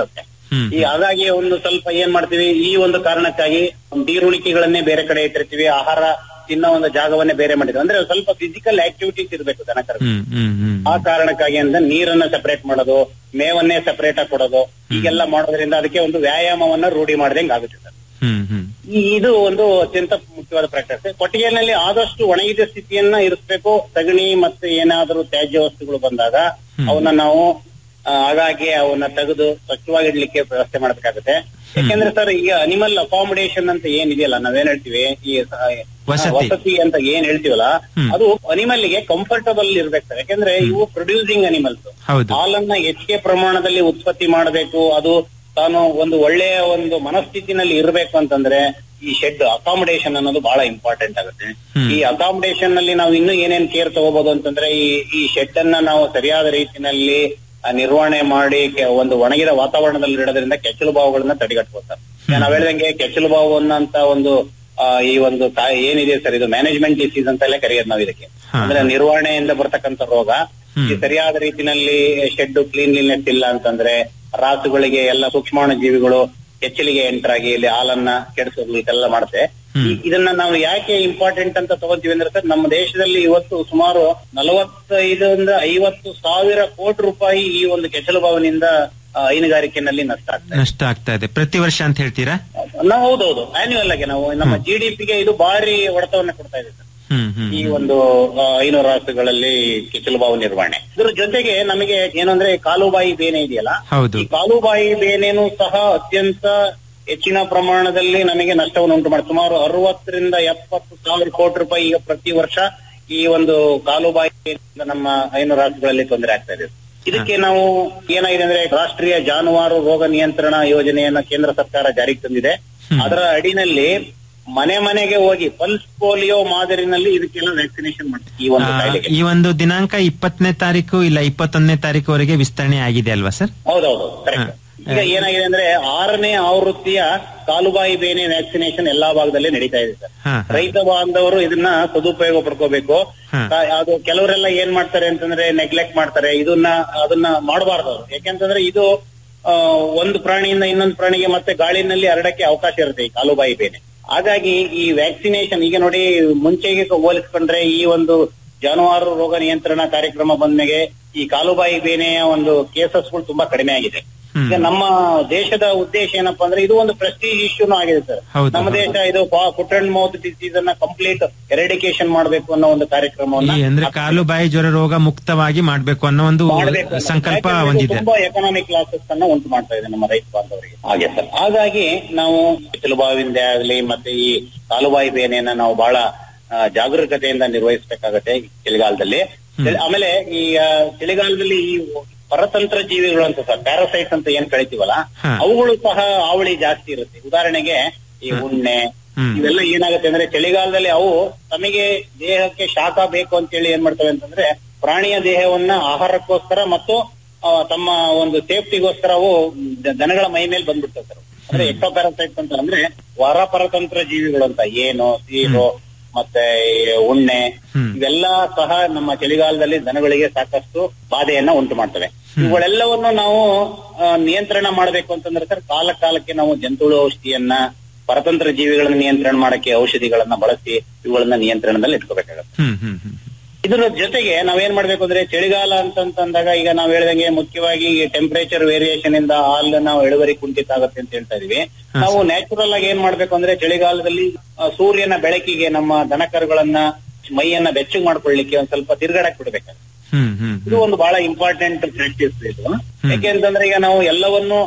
ಹ್ಮ್. ಈ ಹಾಗಾಗಿ ಒಂದು ಸ್ವಲ್ಪ ಏನ್ ಮಾಡ್ತೀವಿ ಈ ಒಂದು ಕಾರಣಕ್ಕಾಗಿ ನೀರುಳಿಕೆಗಳನ್ನೇ ಬೇರೆ ಕಡೆ ಇಟ್ಟಿರ್ತೀವಿ ಆಹಾರ ತಿನ್ನೋ ಒಂದು ಜಾಗವನ್ನೇ ಬೇರೆ ಮಾಡಿದ್ವಿ ಅಂದ್ರೆ ಸ್ವಲ್ಪ ಫಿಸಿಕಲ್ ಆಕ್ಟಿವಿಟೀಸ್ ಇರಬೇಕು ದನಕರ ಹ್ಮ್ ಹ್ಮ್ ಹ್ಮ್ ಆ ಕಾರಣಕ್ಕಾಗಿ ಅಂದ್ರೆ ನೀರನ್ನ ಸಪರೇಟ್ ಮಾಡೋದು ಮೇವನ್ನೇ ಸಪರೇಟ್ ಆಗಿ ಕೊಡೋದು ಹೀಗೆಲ್ಲ ಮಾಡೋದ್ರಿಂದ ಅದಕ್ಕೆ ಒಂದು ವ್ಯಾಯಾಮವನ್ನ ರೂಢಿ ಮಾಡ್ದಂಗೆ ಆಗುತ್ತೆ ಸರ್ ಹ್ಮ್ ಹ್ಮ್ ಈ ಇದು ಒಂದು ಅತ್ಯಂತ ಮುಖ್ಯವಾದ ಪ್ರಾಕ್ಟೀಸ್ ಕೊಟ್ಟಿಗೆನಲ್ಲಿ ಆದಷ್ಟು ಒಣಗಿದ ಸ್ಥಿತಿಯನ್ನ ಇರಿಸಬೇಕು ಸಗಣಿ ಮತ್ತೆ ಏನಾದರೂ ತ್ಯಾಜ್ಯ ವಸ್ತುಗಳು ಬಂದಾಗ ಅವನ್ನ ನಾವು ಆ, ಹಾಗಾಗಿ ಅವನ್ನ ತೆಗೆದು ಸ್ವಚ್ಛವಾಗಿ ಇಡ್ಲಿಕ್ಕೆ ವ್ಯವಸ್ಥೆ ಮಾಡಬೇಕಾಗುತ್ತೆ ಯಾಕೆಂದ್ರೆ ಸರ್ ಈಗ ಅನಿಮಲ್ ಅಕಾಮಿಡೇಷನ್ ಅಂತ ಏನಿದೆಯಲ್ಲ ನಾವೇನ್ ಹೇಳ್ತೀವಿ ಈ ಸ- ವಸತಿ. ವಸತಿ ಅಂತ ಏನ್ ಹೇಳ್ತೀವಲ್ಲ ಅದು ಅನಿಮಲ್ ಗೆ ಕಂಫರ್ಟಬಲ್ ಇರ್ಬೇಕು ಸರ್ ಯಾಕಂದ್ರೆ ಇವು ಪ್ರೊಡ್ಯೂಸಿಂಗ್ ಅನಿಮಲ್ಸ್ ಹೌದು ಹಾಲನ್ನ ಹೆಚ್ಚಿಗೆ ಪ್ರಮಾಣದಲ್ಲಿ ಉತ್ಪತ್ತಿ ಮಾಡಬೇಕು ಅದು ತಾನು ಒಂದು ಒಳ್ಳೆಯ ಒಂದು ಮನಸ್ಥಿತಿನಲ್ಲಿ ಇರಬೇಕು ಅಂತಂದ್ರೆ ಈ ಶೆಡ್ ಅಕಾಮಿಡೇಷನ್ ಅನ್ನೋದು ಬಹಳ ಇಂಪಾರ್ಟೆಂಟ್ ಆಗುತ್ತೆ ಈ ಅಕಾಮಿಡೇಷನ್ ನಲ್ಲಿ ನಾವು ಇನ್ನೂ ಏನೇನ್ ಕೇರ್ ತಗೋಬಹುದು ಅಂತಂದ್ರೆ ಈ ಈ ಶೆಡ್ ಅನ್ನ ನಾವು ಸರಿಯಾದ ರೀತಿನಲ್ಲಿ ಆ, ನಿರ್ವಹಣೆ ಮಾಡಿ ಕೆ- ಒಂದು ಒಣಗಿದ ವಾತಾವರಣದಲ್ಲಿ ಇಡೋದ್ರಿಂದ ಕೆಚ್ಚಲು ಬಾವುಗಳನ್ನ ತಡೆಗಟ್ಬೋದು ಸರ್ ನಾವ್ ಹೇಳ್ದಂಗೆ ಕೆಚ್ಚಲು ಬಾವು ಅನ್ನೋಂತ ಒಂದು ಆ, ಈ ಒಂದು ಕಾ- ಏನಿದೆ ಸರ್ ಇದು ಮ್ಯಾನೇಜ್ಮೆಂಟ್ ಡಿಸೀಸ್ ಅಂತ ಎಲ್ಲ ಕರೆಯೋದು ನಾವು ಇದಕ್ಕೆ ಅಂದ್ರೆ ನಿರ್ವಹಣೆಯಿಂದ ಬರ್ತಕ್ಕಂಥ ರೋಗ ಈ ಸರಿಯಾದ ರೀತಿನಲ್ಲಿ ಶೆಡ್ ಕ್ಲೀನ್ಲಿನೆಸ್ ಇಲ್ಲ ಅಂತಂದ್ರೆ ರಾಸುಗಳಿಗೆ ಎಲ್ಲ ಸೂಕ್ಷ್ಮಾಣು ಜೀವಿಗಳು ಕೆಚ್ಚಲಿಗೆ ಎಂಟರ್ ಆಗಿ ಇಲ್ಲಿ ಹಾಲನ್ನ ಕೆಡಿಸೋದು ಇದೆಲ್ಲ ಮಾಡುತ್ತೆ ಈ- ಇದನ್ನ ನಾವು ಯಾಕೆ ಇಂಪಾರ್ಟೆಂಟ್ ಅಂತ ತಗೋತೀವಿ ಅಂದ್ರೆ ಸರ್ ನಮ್ಮ ದೇಶದಲ್ಲಿ ಇವತ್ತು ಸುಮಾರು ನಲವತ್ತೈದರಿಂದ ಐವತ್ತು ಸಾವಿರ ಕೋಟಿ ರೂಪಾಯಿ ಈ ಒಂದು ಕೆಚ್ಚಲು ಬಾವಿನಿಂದ ಆ, ಹೈನುಗಾರಿಕೆನಲ್ಲಿ ನಷ್ಟ ಆಗ್ತದೆ ನಷ್ಟ ಆಗ್ತಾ ಇದೆ ಪ್ರತಿ ವರ್ಷ ಅಂತ ಹೇಳ್ತೀರಾ ನಾವು ಹೌದೌದು ಆನ್ಯುವಲ್ ಆಗಿ ನಾವು ನಮ್ಮ ಜಿ ಡಿ ಪಿಗೆ ಇದು ಭಾರಿ ಹೊಡೆತವನ್ನ ಕೊಡ್ತಾ ಇದೆ ಸರ್ ಹ್ಮ್ ಹ್ಮ್ ಈ ಒಂದು ಆ, ಐನೂರು ರಾಷ್ಟ್ರಗಳಲ್ಲಿ ಕೆಚ್ಚಲು ಬಾವು ನಿರ್ವಹಣೆ ಇದ್ರ ಜೊತೆಗೆ ನಮಗೆ ಏನಂದ್ರೆ ಕಾಲುಬಾಯಿ ಬೇನೆ ಇದೆಯಲ್ಲ ಹೌದು ಈ ಕಾಲುಬಾಯಿ ಬೇನೆನೂ ಸಹ ಅತ್ಯಂತ ಹೆಚ್ಚಿನ ಪ್ರಮಾಣದಲ್ಲಿ ನಮಗೆ ನಷ್ಟವನ್ನು ಉಂಟು ಮಾಡಿ ಸುಮಾರು ಅರವತ್ತರಿಂದ ಎಪ್ಪತ್ತು ಸಾವಿರ ಕೋಟಿ ರೂಪಾಯಿ ಈಗ ಪ್ರತಿ ವರ್ಷ ಈ ಒಂದು ಕಾಲುಬಾಯಿ ಬೇನೆಯಿಂದ ನಮ್ಮ ಐನೂರು ರಾಷ್ಟ್ರಗಳಲ್ಲಿ ತೊಂದರೆ ಆಗ್ತಾ ಇದೆ ಇದಕ್ಕೆ ನಾವು ಏನಾಗಿದೆ ಅಂದ್ರೆ ರಾಷ್ಟ್ರೀಯ ಜಾನುವಾರು ರೋಗ ನಿಯಂತ್ರಣ ಯೋಜನೆಯನ್ನ ಕೇಂದ್ರ ಸರ್ಕಾರ ಜಾರಿಗೆ ತಂದಿದೆ ಅದರ ಅಡಿನಲ್ಲಿ ಮನೆ ಮನೆಗೆ ಹೋಗಿ ಪಲ್ಸ್ ಪೋಲಿಯೋ ಮಾದರಿನಲ್ಲಿ ಇದಕ್ಕೆಲ್ಲ ವ್ಯಾಕ್ಸಿನೇಷನ್ ಮಾಡ್ತೀವಿ ಈ ಒಂದು ಆ, ಕಾಯಿಲೆಗೆ ಈ ಒಂದು ದಿನಾಂಕ ಇಪ್ಪತ್ತನೇ ತಾರೀಕು ಇಲ್ಲ ಇಪ್ಪತ್ತೊಂದನೇ ತಾರೀಕುವರೆಗೆ ವಿಸ್ತರಣೆ ಆಗಿದೆ ಅಲ್ವಾ ಸರ್ ಹೌದೌದು ಕರೆಕ್ಟ್ ಈಗ ಏನಾಗಿದೆ ಅಂದ್ರೆ ಆರನೇ ಆವೃತ್ತಿಯ ಕಾಲುಬಾಯಿ ಬೇನೆ ವ್ಯಾಕ್ಸಿನೇಷನ್ ಎಲ್ಲಾ ಭಾಗದಲ್ಲಿ ನಡೀತಾ ಇದೆ ಸರ್ ಹಾ ರೈತ ಬಾಂಧವರು ಇದನ್ನ ಸದುಪಯೋಗ ಪಡ್ಕೋಬೇಕು ಹಾ. ತಾ- ಅದು ಕೆಲವರೆಲ್ಲ ಏನ್ ಮಾಡ್ತಾರೆ ಅಂತಂದ್ರೆ ನೆಗ್ಲೆಕ್ಟ್ ಮಾಡ್ತಾರೆ ಇದನ್ನ ಅದನ್ನ ಮಾಡಬಾರ್ದು ಅವ್ರು ಯಾಕೆಂತಂದ್ರೆ ಇದು ಆ, ಒಂದು ಪ್ರಾಣಿಯಿಂದ ಇನ್ನೊಂದು ಪ್ರಾಣಿಗೆ ಮತ್ತೆ ಗಾಳಿನಲ್ಲಿ ಹರಡಕ್ಕೆ ಅವಕಾಶ ಇರುತ್ತೆ ಈ ಕಾಲುಬಾಯಿ ಬೇನೆ ಹಾಗಾಗಿ ಈ ವ್ಯಾಕ್ಸಿನೇಷನ್ ಈಗ ನೋಡಿ ಮುಂಚೆಗೆ ಹೋಲಿಸ್ಕೊಂಡ್ರೆ ಈ ಒಂದು ಜಾನುವಾರು ರೋಗ ನಿಯಂತ್ರಣ ಕಾರ್ಯಕ್ರಮ ಬಂದ್ಮೇಲೆ ಈ ಕಾಲುಬಾಯಿ ಬೇನೆಯ ಒಂದು ಕೇಸಸ್ಗಳು ತುಂಬಾ ಕಡಿಮೆ ಆಗಿದೆ ಈಗ ನಮ್ಮ ದೇಶದ ಉದ್ದೇಶ ಏನಪ್ಪಾ ಅಂದ್ರೆ ಇದು ಒಂದು ಪ್ರೆಸ್ಟೀಜ್ ಇಶ್ಯೂನು ಆಗಿದೆ ಸರ್ ಹೌದು, ನಮ್ಮ ದೇಶ ಇದು ಫುಟ್ ಅಂಡ್ ಮೌತ್ ಡಿಸೀಸ್ ಅನ್ನ ಕಂಪ್ಲೀಟ್ ಎರಿಡಿಕೇಶನ್ ಮಾಡಬೇಕು ಅನ್ನೋ ಒಂದು ಕಾರ್ಯಕ್ರಮವನ್ನ ಈ ಅಂದ್ರೆ ಕಾಲು ಬಾಯಿ ಜ್ವರ ರೋಗ ಮುಕ್ತವಾಗಿ ಮಾಡ್ಬೇಕು ಅನ್ನೋ ಒಂದು ಮಾಡ್ಬೇಕು ಅನ್ನೋ- ಸಂಕಲ್ಪ ಯಾಕಂದ್ರೆ ಇದು ಹೊಂದಿದೆ ತುಂಬಾ ಎಕನಾಮಿಕ್ ಲಾಸಸ್ ಅನ್ನ ಉಂಟು ಮಾಡ್ತಾ ಇದೆ ನಮ್ಮ ರೈತ ಬಾಂಧವರಿಗೆ ಹಾಗೆ ಸರ್ ಹಾಗಾಗಿ ನಾವು ಬಾವಿಂದ ಆಗಲಿ ಮತ್ತೆ ಈ ಕಾಲುಬಾಯಿ ಬೇನೆಯನ್ನ ನಾವು ಬಹಳ ಆ, ಜಾಗರೂಕತೆಯಿಂದ ನಿರ್ವಹಿಸಬೇಕಾಗತ್ತೆ ಈ ಚಳಿಗಾಲದಲ್ಲಿ ಚಳಿ- ಆಮೇಲೆ ಈ ಆ, ಚಳಿಗಾಲದಲ್ಲಿ ಈ ಪರತಂತ್ರ ಜೀವಿಗಳು ಅಂತ ಸರ್ ಪ್ಯಾರಾಸೈಟ್ಸ್ ಅಂತ ಏನ್ ಕಳಿತೀವಲ್ಲ ಹಾ. ಅವುಗಳು ಸಹ ಹಾವಳಿ ಜಾಸ್ತಿ ಇರುತ್ತೆ ಉದಾಹರಣೆಗೆ ಈ ಉಣ್ಣೆ ಹ್ಮ್. ಇವೆಲ್ಲ ಏನಾಗುತ್ತೆ ಅಂದ್ರೆ ಚಳಿಗಾಲದಲ್ಲಿ ಅವು ತಮಗೆ ದೇಹಕ್ಕೆ ಶಾಖ ಬೇಕು ಅಂತೇಳಿ ಏನ್ ಮಾಡ್ತವೆ ಅಂತಂದ್ರೆ ಪ್ರಾಣಿಯ ದೇಹವನ್ನ ಆಹಾರಕ್ಕೋಸ್ಕರ ಮತ್ತು ಆ, ತಮ್ಮ ಒಂದು ಸೇಫ್ಟಿಗೋಸ್ಕರ ಅವು ದ- ದನಗಳ ಮೈ ಮೇಲೆ ಬಂದ್ಬಿಡ್ತವೆ ಸರ್ ಅಂದ್ರೆ ಎಕ್ಟೋಪ್ಯಾರಸೈಟ್ಸ್ ಅಂತ ಅಂದ್ರೆ ವರ ಪರತಂತ್ರ ಜೀವಿಗಳು ಅಂತ ಏನು ಸೀರು ಮತ್ತೆ ಈ ಉಣ್ಣೆ ಇವೆಲ್ಲ ಸಹ ನಮ್ಮ ಚಳಿಗಾಲದಲ್ಲಿ ದನಗಳಿಗೆ ಸಾಕಷ್ಟು ಬಾಧೆಯನ್ನ ಉಂಟು ಮಾಡ್ತವೆ ಇವುಗಳೆಲ್ಲವನ್ನು ನಾವು ಆ, ನಿಯಂತ್ರಣ ಮಾಡಬೇಕು ಅಂತಂದ್ರೆ ಸರ್ ಕಾಲ ಕಾಲಕ್ಕೆ ನಾವು ಜಂತುಳು ಔಷಧಿಯನ್ನ ಪರತಂತ್ರ ಜೀವಿಗಳನ್ನ ನಿಯಂತ್ರಣ ಮಾಡಕ್ಕೆ ಔಷಧಿಗಳನ್ನ ಬಳಸಿ ಇವುಗಳನ್ನ ನಿಯಂತ್ರಣದಲ್ಲಿ ಇಟ್ಕೋಬೇಕಾಗುತ್ತೆ ಹ್ಮ್ ಹ್ಮ್ ಹ್ಮ್ ಇದರ ಜೊತೆಗೆ ನಾವೇನ್ ಮಾಡ್ಬೇಕು ಅಂದ್ರೆ ಚಳಿಗಾಲ ಅಂತಂತಂದಾಗ ಈಗ ನಾವ್ ಹೇಳ್ದಂಗೆ ಮುಖ್ಯವಾಗಿ ಟೆಂಪರೇಚರ್ ವೇರಿಯೇಷನ್ ಇಂದ ಹಾಲು ನಾವು ಇಳುವರಿ ಕುಂಠಿತ ಆಗುತ್ತೆ ಅಂತ ಹೇಳ್ತಾ ಇದೀವಿ ನಾವು ನ್ಯಾಚುರಲ್ ಆಗಿ ಏನ್ ಮಾಡ್ಬೇಕು ಅಂದ್ರೆ ಚಳಿಗಾಲದಲ್ಲಿ ಆ, ಸೂರ್ಯನ ಬೆಳಕಿಗೆ ನಮ್ಮ ದನಕರುಗಳನ್ನ ಮೈಯನ್ನ ಬೆಚ್ಚಗೆ ಮಾಡ್ಕೊಳ್ಳಿಕ್ಕೆ ಒಂದ್ ಸ್ವಲ್ಪ ತಿರ್ಗಾಡಕ್ ಬಿಡ್ಬೇಕಾಗುತ್ತೆ ಹ್ಮ್ ಹ್ಮ್ ಇದು ಒಂದು ಬಹಳ ಇಂಪಾರ್ಟೆಂಟ್ ಪ್ರಾಕ್ಟೀಸ್ ಇದು ಯಾಕೆಂತಂದ್ರೆ ಈಗ ನಾವು ಎಲ್ಲವನ್ನು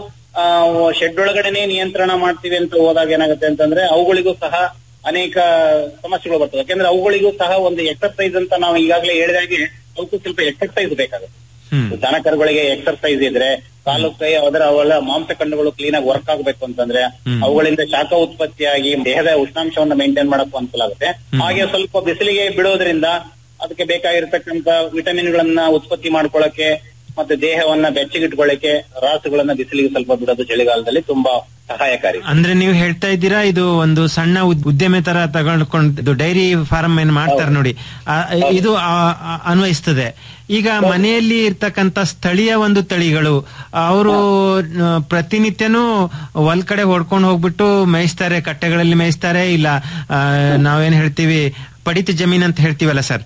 ಶೆಡ್ ಒಳಗಡೆನೆ ನಿಯಂತ್ರಣ ಮಾಡ್ತೀವಿ ಅಂತ ಹೋದಾಗ ಏನಾಗುತ್ತೆ ಅಂತಂದ್ರೆ ಅವುಗಳಿಗೂ ಸಹ ಅನೇಕ ಸಮಸ್ಯೆಗಳು ಬರ್ತವೆ ಯಾಕೆಂದ್ರೆ ಅವುಗಳಿಗೂ ಸಹ ಒಂದು ಎಕ್ಸರ್ಸೈಸ್ ಅಂತ ನಾವು ಈಗಾಗಲೇ ಹೇಳಿದಾಗೆ ಅವಕ್ಕೂ ಸ್ವಲ್ಪ ಎಕ್ಸರ್ಸೈಸ್ ಬೇಕಾಗುತ್ತೆ ದನ ಕರುಗಳಿಗೆ ಎಕ್ಸರ್ಸೈಸ್ ಇದ್ರೆ ಕಾಲು ಕೈ ಅದರ ಅವೆಲ್ಲ ಮಾಂಸಖಂಡಗಳು ಕ್ಲೀನ್ ಆಗಿ ವರ್ಕ್ ಆಗ್ಬೇಕು ಅಂತಂದ್ರೆ ಅವುಗಳಿಂದ ಶಾಖ ಉತ್ಪತ್ತಿಯಾಗಿ ದೇಹದ ಉಷ್ಣಾಂಶವನ್ನ ಮೇಂಟೈನ್ ಮಾಡಕ್ಕೂ ಅನುಕೂಲ ಆಗುತ್ತೆ ಹಾಗೆ ಸ್ವಲ್ಪ ಬಿಸಿಲಿಗೆ ಬಿಡೋದ್ರಿಂದ ಅದಕ್ಕೆ ಬೇಕಾಗಿರ್ತಕ್ಕಂತ ವಿಟಮಿನ್ಗಳನ್ನ ಉತ್ಪತ್ತಿ ಮಾಡ್ಕೊಳ್ಳಕ್ಕೆ ಮತ್ತೆ ದೇಹವನ್ನ ಬೆಚ್ಚಗಿಟ್ಕೊಳ್ಳಕ್ಕೆ ರಾಸುಗಳನ್ನ ಬಿಸಿಲಿಗೆ ಸ್ವಲ್ಪ ಬಿಡೋದು ಚಳಿಗಾಲದಲ್ಲಿ ತುಂಬಾ ಸಹಾಯಕಾರಿ ಅಂದ್ರೆ ನೀವು ಹೇಳ್ತಾ ಇದ್ದೀರಾ ಇದು ಒಂದು ಸಣ್ಣ ಉದ್- ಉದ್ಯಮೆ ತರ ತಗೊಂಡ್ಕೊಂಡು ಡೈರಿ ಫಾರ್ಮ್ ಏನ್ ಮಾಡ್ತಾರೆ ನೋಡಿ ಆ, ಇದು ಆ, ಆ, ಅನ್ವಯಿಸ್ತದೆ ಈಗ ಮನೆಯಲ್ಲಿ ಇರ್ತಕ್ಕಂತ ಸ್ಥಳೀಯ ಒಂದು ತಳಿಗಳು ಅವರು ಪ್ರತಿನಿತ್ಯನೂ ಹೊಲ್ ಕಡೆ ಹೊಡ್ಕೊಂಡು ಹೋಗ್ಬಿಟ್ಟು ಮೇಯಿಸ್ತಾರೆ ಕಟ್ಟೆಗಳಲ್ಲಿ ಮೇಯಿಸ್ತಾರೆ ಇಲ್ಲ ಆ, ನಾವೇನ್ ಹೇಳ್ತೀವಿ ಪಡಿತ ಜಮೀನ್ ಅಂತ ಹೇಳ್ತೀವಲ್ಲ ಸರ್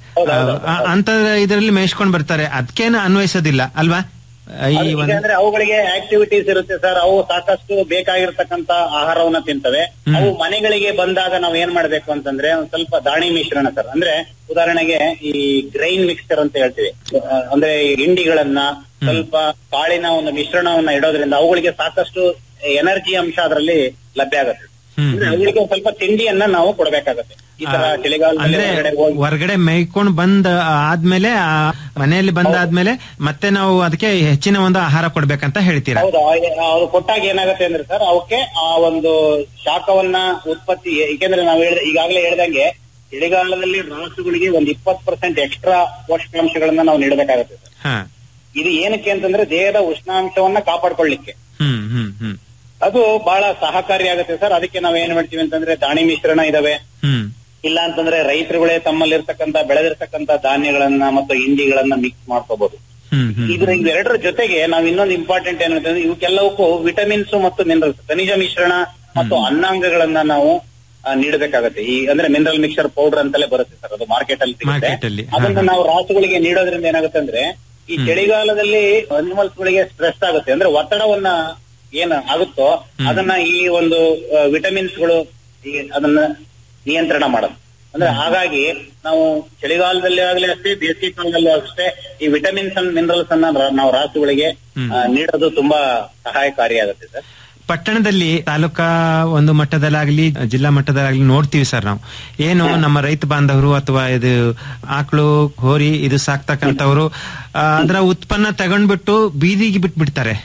ಅಂತ ಇದರಲ್ಲಿ ಮೇಯಿಸ್ಕೊಂಡ್ ಬರ್ತಾರೆ ಅದಕ್ಕೇನು ಅನ್ವಯಿಸೋದಿಲ್ಲ ಅಲ್ವಾ ಈ ಅದು ಈಗ ಒಂದು ಅಂದ್ರೆ ಅವುಗಳಿಗೆ ಆಕ್ಟಿವಿಟೀಸ್ ಇರುತ್ತೆ ಸರ್ ಅವು ಸಾಕಷ್ಟು ಬೇಕಾಗಿರ್ತಕ್ಕಂತ ಆಹಾರವನ್ನ ತಿಂತವೆ ಅವು ಮನೆಗಳಿಗೆ ಬಂದಾಗ ನಾವು ಏನ್ ಮಾಡ್ಬೇಕು ಅಂತಂದ್ರೆ ಒಂದ್ ಸ್ವಲ್ಪ ದಾಣಿ ಮಿಶ್ರಣ ಸರ್ ಅಂದ್ರೆ ಉದಾಹರಣೆಗೆ ಈ ಗ್ರೈನ್ ಮಿಕ್ಸ್ಚರ್ ಅಂತ ಹೇಳ್ತೀವಿ ಆ, ಅಂದ್ರೆ ಈ ಹಿಂಡಿಗಳನ್ನ ಸ್ವಲ್ಪ ಕಾಳಿನ ಒಂದು ಮಿಶ್ರಣವನ್ನ ಇಡೋದ್ರಿಂದ ಅವುಗಳಿಗೆ ಸಾಕಷ್ಟು ಎನರ್ಜಿ ಅಂಶ ಅದರಲ್ಲಿ ಲಭ್ಯ ಆಗುತ್ತೆ ಅಂದ್ರೆ ಅವುಗಳಿಗೆ ಒಂದ್ ಸ್ವಲ್ಪ ತಿಂಡಿಯನ್ನ ನಾವು ಕೊಡ್ಬೇಕಾಗತ್ತೆ ಈ ತರ ಚಳಿಗಾಲದಲ್ಲಿ ಅಂದ್ರೆ ಹೊರಗಡೆ ಹೋಗಿ ಹೊರಗಡೆ ಮೇಯ್ಕೊಂಡ್ ಬಂದ ಆದ್ಮೇಲೆ ಆ ಮನೆಯಲ್ಲಿ ಬಂದಾದ್ಮೇಲೆ ಮತ್ತೆ ನಾವು ಅದಕ್ಕೆ ಹೆಚ್ಚಿನ ಒಂದು ಆಹಾರ ಕೊಡ್ಬೇಕಂತ ಹೇಳ್ತೀರಾ ಹೌದು ಆ- ಅದು ಕೊಟ್ಟಾಗ ಏನಾಗುತ್ತೆ ಅಂದ್ರೆ ಸರ್ ಅವಕ್ಕೆ ಆ ಒಂದು ಶಾಖವನ್ನ ಉತ್ಪತ್ತಿ ಏಕೆಂದ್ರೆ ನಾವು ಹೇಳ್ದ ಈಗಾಗಲೇ ಹೇಳ್ದಂಗೆ ಚಳಿಗಾಲದಲ್ಲಿ ರಾಸುಗಳಿಗೆ ಒಂದು ಇಪ್ಪತ್ತು ಪರ್ಸೆಂಟ್ ಎಕ್ಸ್ಟ್ರಾ ಪೋಷಕಾಂಶಗಳನ್ನ ನಾವು ನೀಡಬೇಕಾಗುತ್ತೆ ಸರ್ ಹಾ ಇದು ಏನಕ್ಕೆ ಅಂತಂದ್ರೆ ದೇಹದ ಉಷ್ಣಾಂಶವನ್ನ ಕಾಪಾಡ್ಕೊಳ್ಳಿಕ್ಕೆ ಹ್ಮ್ ಹ್ಮ್ ಹ್ಮ್ ಅದು ಬಹಳ ಸಹಕಾರಿಯಾಗುತ್ತೆ ಸರ್ ಅದಕ್ಕೆ ನಾವ್ ಏನ್ ಮಾಡ್ತೀವಿ ಅಂತಂದ್ರೆ ದಾಣಿ ಮಿಶ್ರಣ ಇದಾವೆ ಹ್ಮ್ ಇಲ್ಲ ಅಂತಂದ್ರೆ ರೈತರುಗಳೇ ತಮ್ಮಲ್ಲಿರ್ತಕ್ಕಂತ ಬೆಳೆದಿರ್ತಕ್ಕಂತ ಧಾನ್ಯಗಳನ್ನ ಮತ್ತು ಹಿಂಡಿಗಳನ್ನ ಮಿಕ್ಸ್ ಮಾಡ್ಕೋಬಹುದು ಹ್ಮ್ ಹ್ಮ್ ಇದ್ರ ಇವೆರಡರ ಜೊತೆಗೆ ನಾವು ಇನ್ನೊಂದು ಇಂಪಾರ್ಟೆಂಟ್ ಏನಂತಂದ್ರೆ ಇವಕ್ಕೆಲ್ಲವಕ್ಕೂ ವಿಟಮಿನ್ಸ್ ಮತ್ತು ಮಿನರಲ್ಸ್ ಖನಿಜ ಮಿಶ್ರಣ ಮತ್ತು ಅನ್ನಾಂಗಗಳನ್ನ ನಾವು ಆ, ನೀಡಬೇಕಾಗತ್ತೆ ಈ ಅಂದ್ರೆ ಮಿನರಲ್ ಮಿಕ್ಸರ್ ಪೌಡರ್ ಅಂತಲೇ ಬರುತ್ತೆ ಸರ್ ಅದು ಮಾರ್ಕೆಟ್ ಅಲ್ಲಿ ಸಿಗುತ್ತೆ ಮಾರ್ಕೆಟ್ ಅಲ್ಲಿ ಹಾ, ಅದನ್ನ ನಾವು ರಾಸುಗಳಿಗೆ ನೀಡೋದ್ರಿಂದ ಏನಾಗುತ್ತೆ ಅಂದ್ರೆ ಈ ಚಳಿಗಾಲದಲ್ಲಿ ಅನಿಮಲ್ಸ್ ಗಳಿಗೆ ಸ್ಟ್ರೆಸ್ ಆಗುತ್ತೆ ಅಂದ್ರೆ ಒತ್ತಡವನ್ನ ಏನ್ ಆಗುತ್ತೋ ಅದನ್ನ ಈ ಒಂದು ವಿಟಮಿನ್ಸ್ ಗಳು ಈ ಅದನ್ನ ನಿಯಂತ್ರಣ ಮಾಡುತ್ತೆ ಅಂದ್ರೆ ಹಾಗಾಗಿ ನಾವು ಚಳಿಗಾಲದಲ್ಲಿ ಆಗ್ಲಿ ಅಷ್ಟೇ ಬೇಸಿಗೆ ಕಾಲದಲ್ಲೂ ಅಷ್ಟೇ ಈ ವಿಟಮಿನ್ಸ್ ಅಂಡ್ ಮಿನರಲ್ಸ್ ಅನ್ನ ರ- ನಾವು ರಾಸುಗಳಿಗೆ ಆ, ನೀಡೋದು ತುಂಬಾ ಸಹಾಯಕಾರಿಯಾಗುತ್ತೆ ಸರ್ ಪಟ್ಟಣದಲ್ಲಿ ತಾಲೂಕಾ ಒಂದು ಮಟ್ಟದಲ್ಲಾಗ್ಲಿ ಜಿಲ್ಲಾ ಮಟ್ಟದಲ್ಲಾಗ್ಲಿ ನೋಡ್ತೀವಿ ಸರ್ ನಾವು ಏನು ನಮ್ಮ ರೈತ ಬಾಂಧವರು ಅಥವಾ ಇದು ಆಕಳು ಹೋರಿ ಇದು ಸಾಕ್ತಕ್ಕಂಥವ್ರು ಆ, ಅದರ ಉತ್ಪನ್ನ ತಗೊಂಡ್ಬಿಟ್ಟು ಬೀದಿಗೆ ಬಿಟ್ಬಿಡ್ತಾರೆ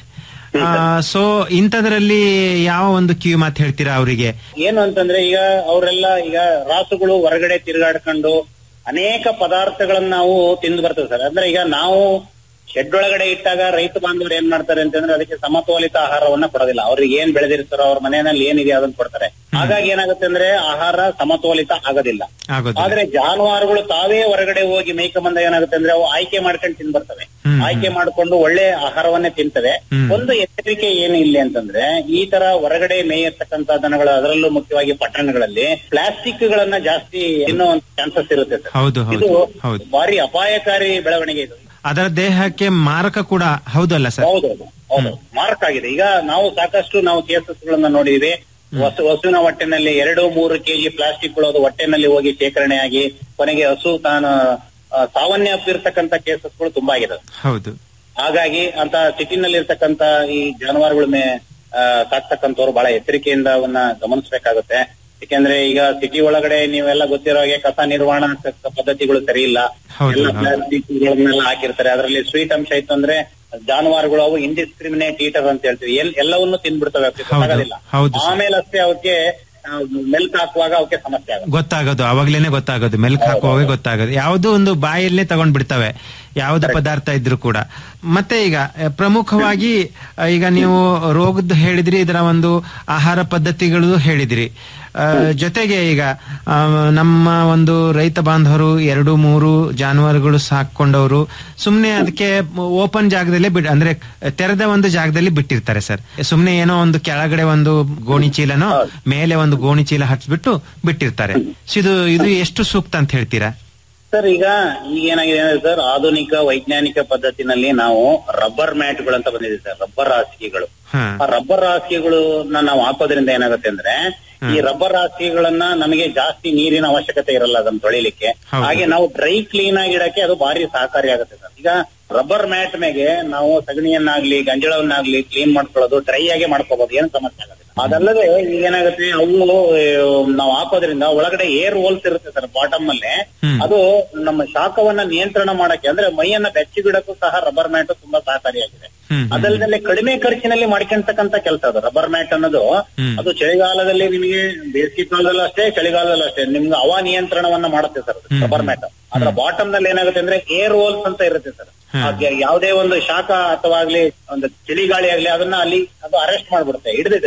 ಸೊ ಇಂಥದ್ರಲ್ಲಿ ಯಾವ ಒಂದು ಕಿವಿ ಮಾತು ಹೇಳ್ತೀರಾ ಅವರಿಗೆ ಏನು ಅಂತಂದ್ರೆ ಈಗ ಅವರೆಲ್ಲ ಈಗ ರಾಸುಗಳು ಹೊರಗಡೆ ತಿರುಗಾಡ್ಕೊಂಡು ಅನೇಕ ಪದಾರ್ಥಗಳನ್ನ ನಾವು ತಿಂದು ಬರ್ತೇವೆ ಸರ್ ಅಂದ್ರೆ ಈಗ ನಾವು ಶೆಡ್ ಒಳಗಡೆ ಇಟ್ಟಾಗ ರೈತ ಬಾಂಧವರು ಏನ್ ಮಾಡ್ತಾರೆ ಅಂತಂದ್ರೆ ಅದಕ್ಕೆ ಸಮತೋಲಿತ ಆಹಾರವನ್ನ ಕೊಡೋದಿಲ್ಲ ಅವ್ರಿಗೆ ಏನ್ ಬೆಳೆದಿರ್ತಾರೋ ಅವ್ರ ಮನೆಯಲ್ಲಿ ಏನಿದೆ ಅದನ್ನ ಕೊಡ್ತಾರೆ ಹಾಗಾಗಿ ಏನಾಗುತ್ತೆ ಅಂದ್ರೆ ಆಹಾರ ಸಮತೋಲಿತ ಆಗೋದಿಲ್ಲ ಆಗೋದಿಲ್ಲ ಆದ್ರೆ ಜಾನುವಾರುಗಳು ತಾವೇ ಹೊರಗಡೆ ಹೋಗಿ ಮೇಯ್ಕೊಂಬಂದ ಏನಾಗುತ್ತೆ ಅಂದ್ರೆ ಅವು ಆಯ್ಕೆ ಮಾಡ್ಕೊಂಡು ತಿಂದ್ ಬರ್ತವೆ ಆಯ್ಕೆ ಮಾಡ್ಕೊಂಡು ಒಳ್ಳೆ ಆಹಾರವನ್ನೇ ತಿಂತವೆ ಒಂದು ಎಚ್ಚರಿಕೆ ಏನು ಇಲ್ಲಿ ಅಂತಂದ್ರೆ ಈ ತರ ಹೊರಗಡೆ ಮೇಯತಕ್ಕಂತ ದನಗಳು ಅದರಲ್ಲೂ ಮುಖ್ಯವಾಗಿ ಪಟ್ಟಣಗಳಲ್ಲಿ ಪ್ಲಾಸ್ಟಿಕ್ ಗಳನ್ನ ಜಾಸ್ತಿ ತಿನ್ನೋ ಚಾನ್ಸಸ್ ಇರುತ್ತೆ ಸರ್ ಹೌದು ಇದು ಹೌದು ಹೌದು ಭಾರಿ ಅಪಾಯಕಾರಿ ಬೆಳವಣಿಗೆ ಇದು ಅದರ ದೇಹಕ್ಕೆ ಮಾರಕ ಕೂಡ ಹೌದಲ್ಲ ಸರ್ ಹೌದೌದು ಹೌದು ಮಾರ್ಕ್ ಆಗಿದೆ ಈಗ ನಾವು ಸಾಕಷ್ಟು ನಾವು ಕೇಸಸ್ ಗಳನ್ನ ನೋಡಿದೀವಿ ಹಸು ಹಸುವಿನ ಹೊಟ್ಟೆನಲ್ಲಿ ಎರಡು ಮೂರು ಕೆಜಿ ಪ್ಲಾಸ್ಟಿಕ್ ಗಳು ಅದು ಹೊಟ್ಟೆನಲ್ಲಿ ಹೋಗಿ ಶೇಖರಣೆ ಆಗಿ ಕೊನೆಗೆ ಹಸು ತಾನು ಆ, ಸಾವನ್ನಪ್ಪಿರ್ತಕ್ಕಂತ ಕೇಸಸ್ ಗಳು ತುಂಬಾ ಆಗಿದೆ ಹೌದು ಹಾಗಾಗಿ ಅಂತ ಸಿಟಿನಲ್ಲಿ ಇರ್ತಕ್ಕಂತ ಈ ಜಾನುವಾರುಗಳ ಮೇ ಆ, ಸಾಕ್ತಕ್ಕಂಥವ್ರು ಬಹಳ ಎಚ್ಚರಿಕೆಯಿಂದ ಅವನ್ನ ಗಮನಿಸಬೇಕಾಗುತ್ತೆ ಯಾಕೆಂದ್ರೆ ಈಗ ಸಿಟಿ ಒಳಗಡೆ ನೀವೆಲ್ಲ ಗೊತ್ತಿರೋ ಹಾಗೆ ಕಸ ನಿರ್ವಹಣಾ ಸ- ಪದ್ಧತಿಗಳು ಸರಿ ಇಲ್ಲ ಹೌದು, ಎಲ್ಲ ಹೌದು. ಪ್ಲಾಸ್ಟಿಕ್ ಗಳನ್ನೆಲ್ಲ ಹಾಕಿರ್ತಾರೆ ಅದರಲ್ಲಿ ಸ್ವೀಟ್ ಅಂಶ ಇತ್ತು ಅಂದ್ರೆ ಜಾನುವಾರುಗಳು ಅವು ಇಂಡಿಸ್ಕ್ರಿಮಿನೇಟ್ ಈಟರ್ ಅಂತ ಹೇಳ್ತೀವಿ ಎಲ್ ಎಲ್ಲವನ್ನೂ ತಿಂದ್ಬಿಡ್ತವೆ ಅವಕ್ಕೆ ಗೊತ್ತಾಗೋದಿಲ್ಲ ಹೌದು ಸರ್. ಆಮೇಲೆ ಅಷ್ಟೇ ಅವಕ್ಕೆ ಮೆಲ್ಕ್ ಹಾಕುವಾಗ ಅವಕ್ಕೆ ಸಮಸ್ಯೆ ಆಗುತ್ತೆ ಗೊತ್ತಾಗೋದು ಅವಾಗ್ಲೇನೆ ಗೊತ್ತಾಗೋದು ಮೆಲ್ಕ್ ಹಾಕುವಾಗ ಗೊತ್ತಾಗೋದು ಯಾವುದೋ ಒಂದು ಬಾಯಲ್ಲೇ ತಗೊಂಡ್ ಬಿಡ್ತವೆ ಯಾವುದೇ ಪದಾರ್ಥ ಇದ್ರೂ ಕೂಡ ಮತ್ತೆ ಈಗ ಅಹ್, ಪ್ರಮುಖವಾಗಿ ಅಹ್, ಈಗ ನೀವು ರೋಗದ್ದು ಹೇಳಿದ್ರಿ ಇದರ ಒಂದು ಆಹಾರ ಪದ್ಧತಿಗಳು ಹೇಳಿದ್ರಿ ಅಹ್, ಜೊತೆಗೆ ಈಗ ಅಹ್, ನಮ್ಮ ಒಂದು ರೈತ ಬಾಂಧವರು ಎರಡು ಮೂರು ಜಾನುವಾರುಗಳು ಸಾಕೊಂಡವರು ಸುಮ್ನೆ ಅದಕ್ಕೆ ಓಪನ್ ಜಾಗದಲ್ಲೇ ಬಿಡ್ ಅಂದ್ರೆ ತೆರೆದ ಒಂದು ಜಾಗದಲ್ಲಿ ಬಿಟ್ಟಿರ್ತಾರೆ ಸರ್ ಸುಮ್ನೆ ಏನೋ ಒಂದು ಕೆಳಗಡೆ ಒಂದು ಗೋಣಿ ಚೀಲನೋ ಮೇಲೆ ಒಂದು ಗೋಣಿ ಚೀಲ ಹಚ್ಬಿಟ್ಟು ಬಿಟ್ಟಿರ್ತಾರೆ So ಇದು ಇದು ಎಷ್ಟು ಸೂಕ್ತ ಅಂತ ಹೇಳ್ತೀರಾ ಸರ್ ಈಗ ಈಗ ಏನಾಗಿದೆ ಅಂದ್ರೆ ಸರ್ ಆಧುನಿಕ ವೈಜ್ಞಾನಿಕ ಪದ್ಧತಿನಲ್ಲಿ ನಾವು ರಬ್ಬರ್ ಮ್ಯಾಟ್ ಗಳು ಅಂತ ಬಂದಿದೆ ಸರ್ ರಬ್ಬರ್ ಹಾಸಿಗೆಗಳು ಹಾ ಆ ರಬ್ಬರ್ ಹಾಸಿಗೆಗಳನ್ನ ನಾವು ಹಾಕೋದ್ರಿಂದ ಏನಾಗುತ್ತೆ ಅಂದ್ರೆ ಈ ರಬ್ಬರ್ ಹಾಸಿಗೆಗಳನ್ನ ನಮಗೆ ಜಾಸ್ತಿ ನೀರಿನ ಅವಶ್ಯಕತೆ ಇರಲ್ಲ ಅದನ್ನ ತೊಳಿಲಿಕ್ಕೆ ಹೌದು. ಹಾಗೆ ನಾವು ಡ್ರೈ ಕ್ಲೀನ್ ಆಗಿ ಇಡಕ್ಕೆ ಅದು ಭಾರಿ ಸಹಕಾರಿ ಆಗುತ್ತೆ ಸರ್ ಈಗ ರಬ್ಬರ್ ಮ್ಯಾಟ್ ಮೇಲೆ ನಾವು ಸಗಣಿಯನ್ನಾಗ್ಲಿ ಗಂಜಳವನ್ನಾಗ್ಲಿ ಕ್ಲೀನ್ ಮಾಡ್ಕೊಳ್ಳೋದು ಡ್ರೈ ಆಗಿ ಮಾಡ್ಕೋಬಹುದು ಏನು ಸಮಸ್ಯೆ ಆಗೋದಿಲ್ಲ ಅದಲ್ಲದೆ ಈಗ ಏನಾಗುತ್ತೆ ಅವು ಆ, ನಾವು ಹಾಕೋದ್ರಿಂದ ಒಳಗಡೆ ಏರ್ ಹೋಲ್ಸ್ ಇರುತ್ತೆ ಸರ್ ಬಾಟಮ್ ಅಲ್ಲೇ ಅದು ನಮ್ಮ ಶಾಖವನ್ನ ನಿಯಂತ್ರಣ ಮಾಡಕ್ಕೆ ಅಂದ್ರೆ ಮೈಯನ್ನ ಬೆಚ್ಚಗಿಡಕ್ಕೂ ಸಹ ರಬ್ಬರ್ ಮ್ಯಾಟ್ ತುಂಬಾ ಸಹಕಾರಿಯಾಗಿದೆ ಅದಲ್ಲದೆ ಕಡಿಮೆ ಖರ್ಚಿನಲ್ಲಿ ಮಾಡ್ಕೊಂತಕ್ಕಂತ ಕೆಲಸ ಅದು ರಬ್ಬರ್ ಮ್ಯಾಟ್ ಅನ್ನೋದು ಅದು ಚಳಿಗಾಲದಲ್ಲಿ ನಿಮಗೆ ಬೇಸಿಗೆ ಕಾಲದಲ್ಲೂ ಅಷ್ಟೇ ಚಳಿಗಾಲದಲ್ಲೂ ಅಷ್ಟೇ ನಿಮ್ಗೆ ಹವಾ ನಿಯಂತ್ರಣವನ್ನ ಮಾಡುತ್ತೆ ಸರ್ ರಬ್ಬರ್ ಮ್ಯಾಟ್ ಅದರ ಬಾಟಮ್ ನಲ್ಲಿ ಏನಾಗುತ್ತೆ ಅಂದ್ರೆ ಏರ್ ಹೋಲ್ಸ್ ಅಂತ ಇರುತ್ತೆ ಸರ್ ಯಾವುದೇ ಒಂದು ಶಾಖ ಅಥವಾ ಆಗ್ಲಿ ಒಂದು ಚಳಿಗಾಳಿ ಆಗ್ಲಿ ಅದನ್ನ ಅಲ್ಲಿ ಅದು ಅರೆಸ್ಟ್ ಮಾಡ್ಬಿಡುತ್ತೆ ಹಿಡಿದಿಡುತ್ತೆ